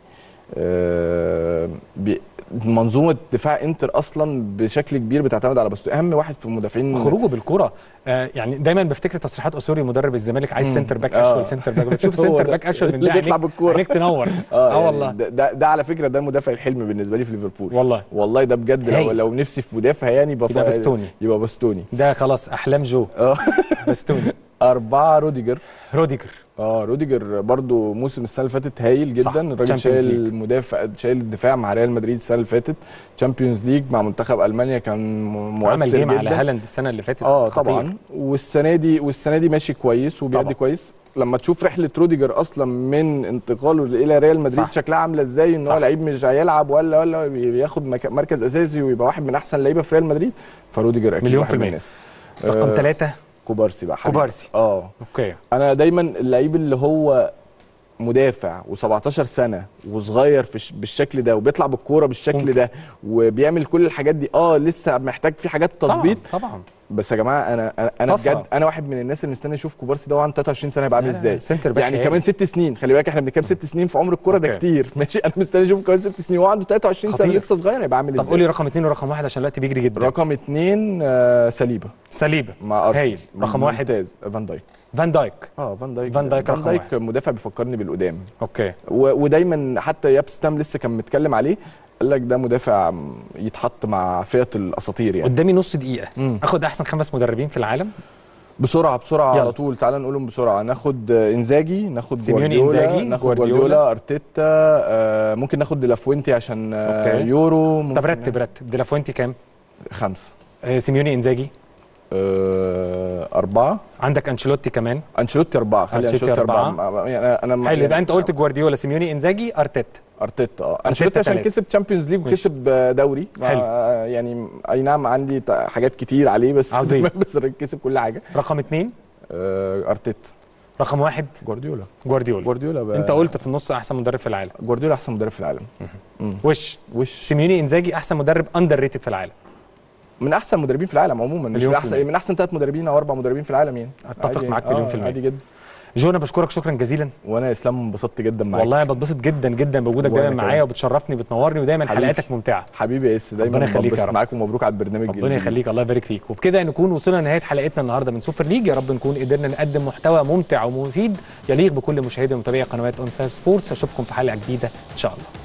Speaker 2: آه بي- منظومه دفاع انتر اصلا بشكل كبير بتعتمد على باستوني اهم واحد في المدافعين
Speaker 1: خروجه بالكره آه يعني دايما بفتكر تصريحات اسوري مدرب الزمالك عايز
Speaker 2: مم.
Speaker 1: سنتر باك
Speaker 2: آه.
Speaker 1: اشول سنتر باك بتشوف
Speaker 2: هو
Speaker 1: سنتر
Speaker 2: ده.
Speaker 1: باك اشول من
Speaker 2: اللي
Speaker 1: ده
Speaker 2: بيطلع
Speaker 1: عينيك-
Speaker 2: بالكورة.
Speaker 1: عينيك تنور اه
Speaker 2: يعني
Speaker 1: والله
Speaker 2: ده, ده, ده على فكره ده المدافع الحلم بالنسبه لي في ليفربول
Speaker 1: والله
Speaker 2: والله ده بجد لو,
Speaker 1: هايل.
Speaker 2: لو نفسي في مدافع يعني يبقى
Speaker 1: يبقى
Speaker 2: ف-
Speaker 1: باستوني.
Speaker 2: يبقى باستوني
Speaker 1: ده خلاص احلام جو
Speaker 2: اه
Speaker 1: باستوني
Speaker 2: أربعة روديجر
Speaker 1: روديجر
Speaker 2: اه روديجر برضو موسم السنه اللي فاتت هايل
Speaker 1: صح.
Speaker 2: جدا الراجل
Speaker 1: Champions
Speaker 2: شايل
Speaker 1: League.
Speaker 2: المدافع شايل الدفاع مع ريال مدريد السنه اللي فاتت تشامبيونز ليج مع منتخب المانيا كان م- مؤثر
Speaker 1: عمل جيم
Speaker 2: جدا
Speaker 1: على هالاند السنه اللي فاتت
Speaker 2: اه
Speaker 1: خطير.
Speaker 2: طبعا والسنه دي والسنه دي ماشي كويس
Speaker 1: طبعاً.
Speaker 2: وبيأدي كويس لما تشوف رحله روديجر اصلا من انتقاله الى ريال مدريد
Speaker 1: صح.
Speaker 2: شكلها عامله ازاي ان
Speaker 1: صح.
Speaker 2: هو لعيب مش هيلعب ولا ولا بياخد مك- مركز اساسي ويبقى واحد من احسن لعيبه في ريال مدريد فروديجر اكيد
Speaker 1: مليون
Speaker 2: واحد
Speaker 1: في
Speaker 2: من
Speaker 1: المية.
Speaker 2: الناس
Speaker 1: رقم
Speaker 2: آه،
Speaker 1: ثلاثة
Speaker 2: كوبارسي بقى حبيبي.
Speaker 1: كوبارسي
Speaker 2: اه
Speaker 1: اوكي
Speaker 2: انا دايما اللعيب اللي هو مدافع و17 سنه وصغير في ش- بالشكل ده وبيطلع بالكوره بالشكل
Speaker 1: ممكن.
Speaker 2: ده وبيعمل كل الحاجات دي اه لسه محتاج في حاجات تظبيط
Speaker 1: طبعا, طبعا.
Speaker 2: بس يا جماعه انا انا- انا
Speaker 1: طفرة.
Speaker 2: بجد انا واحد من الناس اللي مستني اشوف كوبارسي ده وعنده 23 سنه هيبقى عامل
Speaker 1: لا، لا،
Speaker 2: ازاي
Speaker 1: سنتر باك
Speaker 2: يعني
Speaker 1: هايل.
Speaker 2: كمان ست سنين خلي بالك احنا بنتكلم ست سنين في عمر الكوره ده
Speaker 1: أوكي.
Speaker 2: كتير ماشي انا مستني اشوف كمان ست سنين وهو عنده 23 سنه
Speaker 1: خطير.
Speaker 2: لسه صغير هيبقى عامل
Speaker 1: طب
Speaker 2: ازاي
Speaker 1: قولي رقم اثنين ورقم واحد عشان الوقت بيجري جدا
Speaker 2: رقم اثنين آه سليبه
Speaker 1: سليبه
Speaker 2: مع ارسنال
Speaker 1: هايل رقم واحد
Speaker 2: ممتاز فان دايك
Speaker 1: فان دايك
Speaker 2: اه فان دايك
Speaker 1: فان دايك
Speaker 2: فان
Speaker 1: رقم
Speaker 2: دايك
Speaker 1: واحد.
Speaker 2: مدافع بيفكرني بالقدام
Speaker 1: اوكي
Speaker 2: و- ودايما حتى يابستام لسه كان متكلم عليه قال لك ده مدافع يتحط مع فئه الاساطير يعني
Speaker 1: قدامي نص دقيقه
Speaker 2: مم.
Speaker 1: اخد احسن خمس مدربين في العالم
Speaker 2: بسرعه بسرعه
Speaker 1: يلا.
Speaker 2: على طول تعال نقولهم بسرعه ناخد انزاجي ناخد
Speaker 1: سيميوني
Speaker 2: جوارديولا
Speaker 1: إنزاجي،
Speaker 2: ناخد
Speaker 1: جوارديولا.
Speaker 2: جوارديولا ارتيتا آه ممكن ناخد ديلافوينتي عشان آه
Speaker 1: أوكي.
Speaker 2: يورو ممكن
Speaker 1: طب رتب رتب ديلافوينتي كام
Speaker 2: خمسه
Speaker 1: آه سيميوني انزاجي
Speaker 2: آه اربعه
Speaker 1: عندك انشيلوتي كمان
Speaker 2: انشيلوتي اربعه خلي
Speaker 1: أنشيلوتي
Speaker 2: انشيلوتي اربعه
Speaker 1: أربعة.
Speaker 2: ما- يعني انا أنا-
Speaker 1: حلو يبقى
Speaker 2: يعني
Speaker 1: انت قلت جوارديولا سيميوني انزاجي ارتيتا
Speaker 2: ارتيتا اه انشيلوتي عشان
Speaker 1: تلاتة.
Speaker 2: كسب تشامبيونز ليج
Speaker 1: ماشي.
Speaker 2: وكسب آه، دوري
Speaker 1: حلو.
Speaker 2: آه، يعني اي نعم عندي ت- حاجات كتير عليه بس
Speaker 1: عظيم.
Speaker 2: بس الراجل كسب كل حاجه
Speaker 1: رقم اثنين
Speaker 2: آه، ارتيتا
Speaker 1: رقم واحد
Speaker 2: جوارديولا
Speaker 1: جوارديولا
Speaker 2: جوارديولا بقى
Speaker 1: انت قلت في النص احسن مدرب في العالم
Speaker 2: جوارديولا احسن مدرب في العالم
Speaker 1: وش
Speaker 2: وش
Speaker 1: سيميوني انزاجي احسن مدرب اندر ريتد في العالم
Speaker 2: من احسن مدربين في العالم عموما مش
Speaker 1: مليون
Speaker 2: من
Speaker 1: في
Speaker 2: احسن
Speaker 1: المية.
Speaker 2: من احسن ثلاث مدربين او اربع مدربين في العالم يعني
Speaker 1: اتفق
Speaker 2: عادي-
Speaker 1: معاك مليون
Speaker 2: آه،
Speaker 1: في المية.
Speaker 2: عادي جدا
Speaker 1: جو انا بشكرك شكرا جزيلا
Speaker 2: وانا يا اسلام انبسطت جدا معاك
Speaker 1: والله بتبسط جدا جدا بوجودك
Speaker 2: وأنا
Speaker 1: دايما
Speaker 2: كمان.
Speaker 1: معايا وبتشرفني وبتنورني ودايما
Speaker 2: حبيبي.
Speaker 1: حلقاتك ممتعه
Speaker 2: حبيبي يا اس دايما
Speaker 1: ربنا يخليك يا
Speaker 2: بنبسط
Speaker 1: رب.
Speaker 2: معاك ومبروك على البرنامج
Speaker 1: ربنا
Speaker 2: الجديد.
Speaker 1: يخليك الله يبارك فيك وبكده نكون وصلنا لنهايه حلقتنا النهارده من سوبر ليج يا رب نكون قدرنا نقدم محتوى ممتع ومفيد يليق بكل مشاهدي ومتابعي قنوات اون سبورتس اشوفكم في حلقه جديده ان شاء الله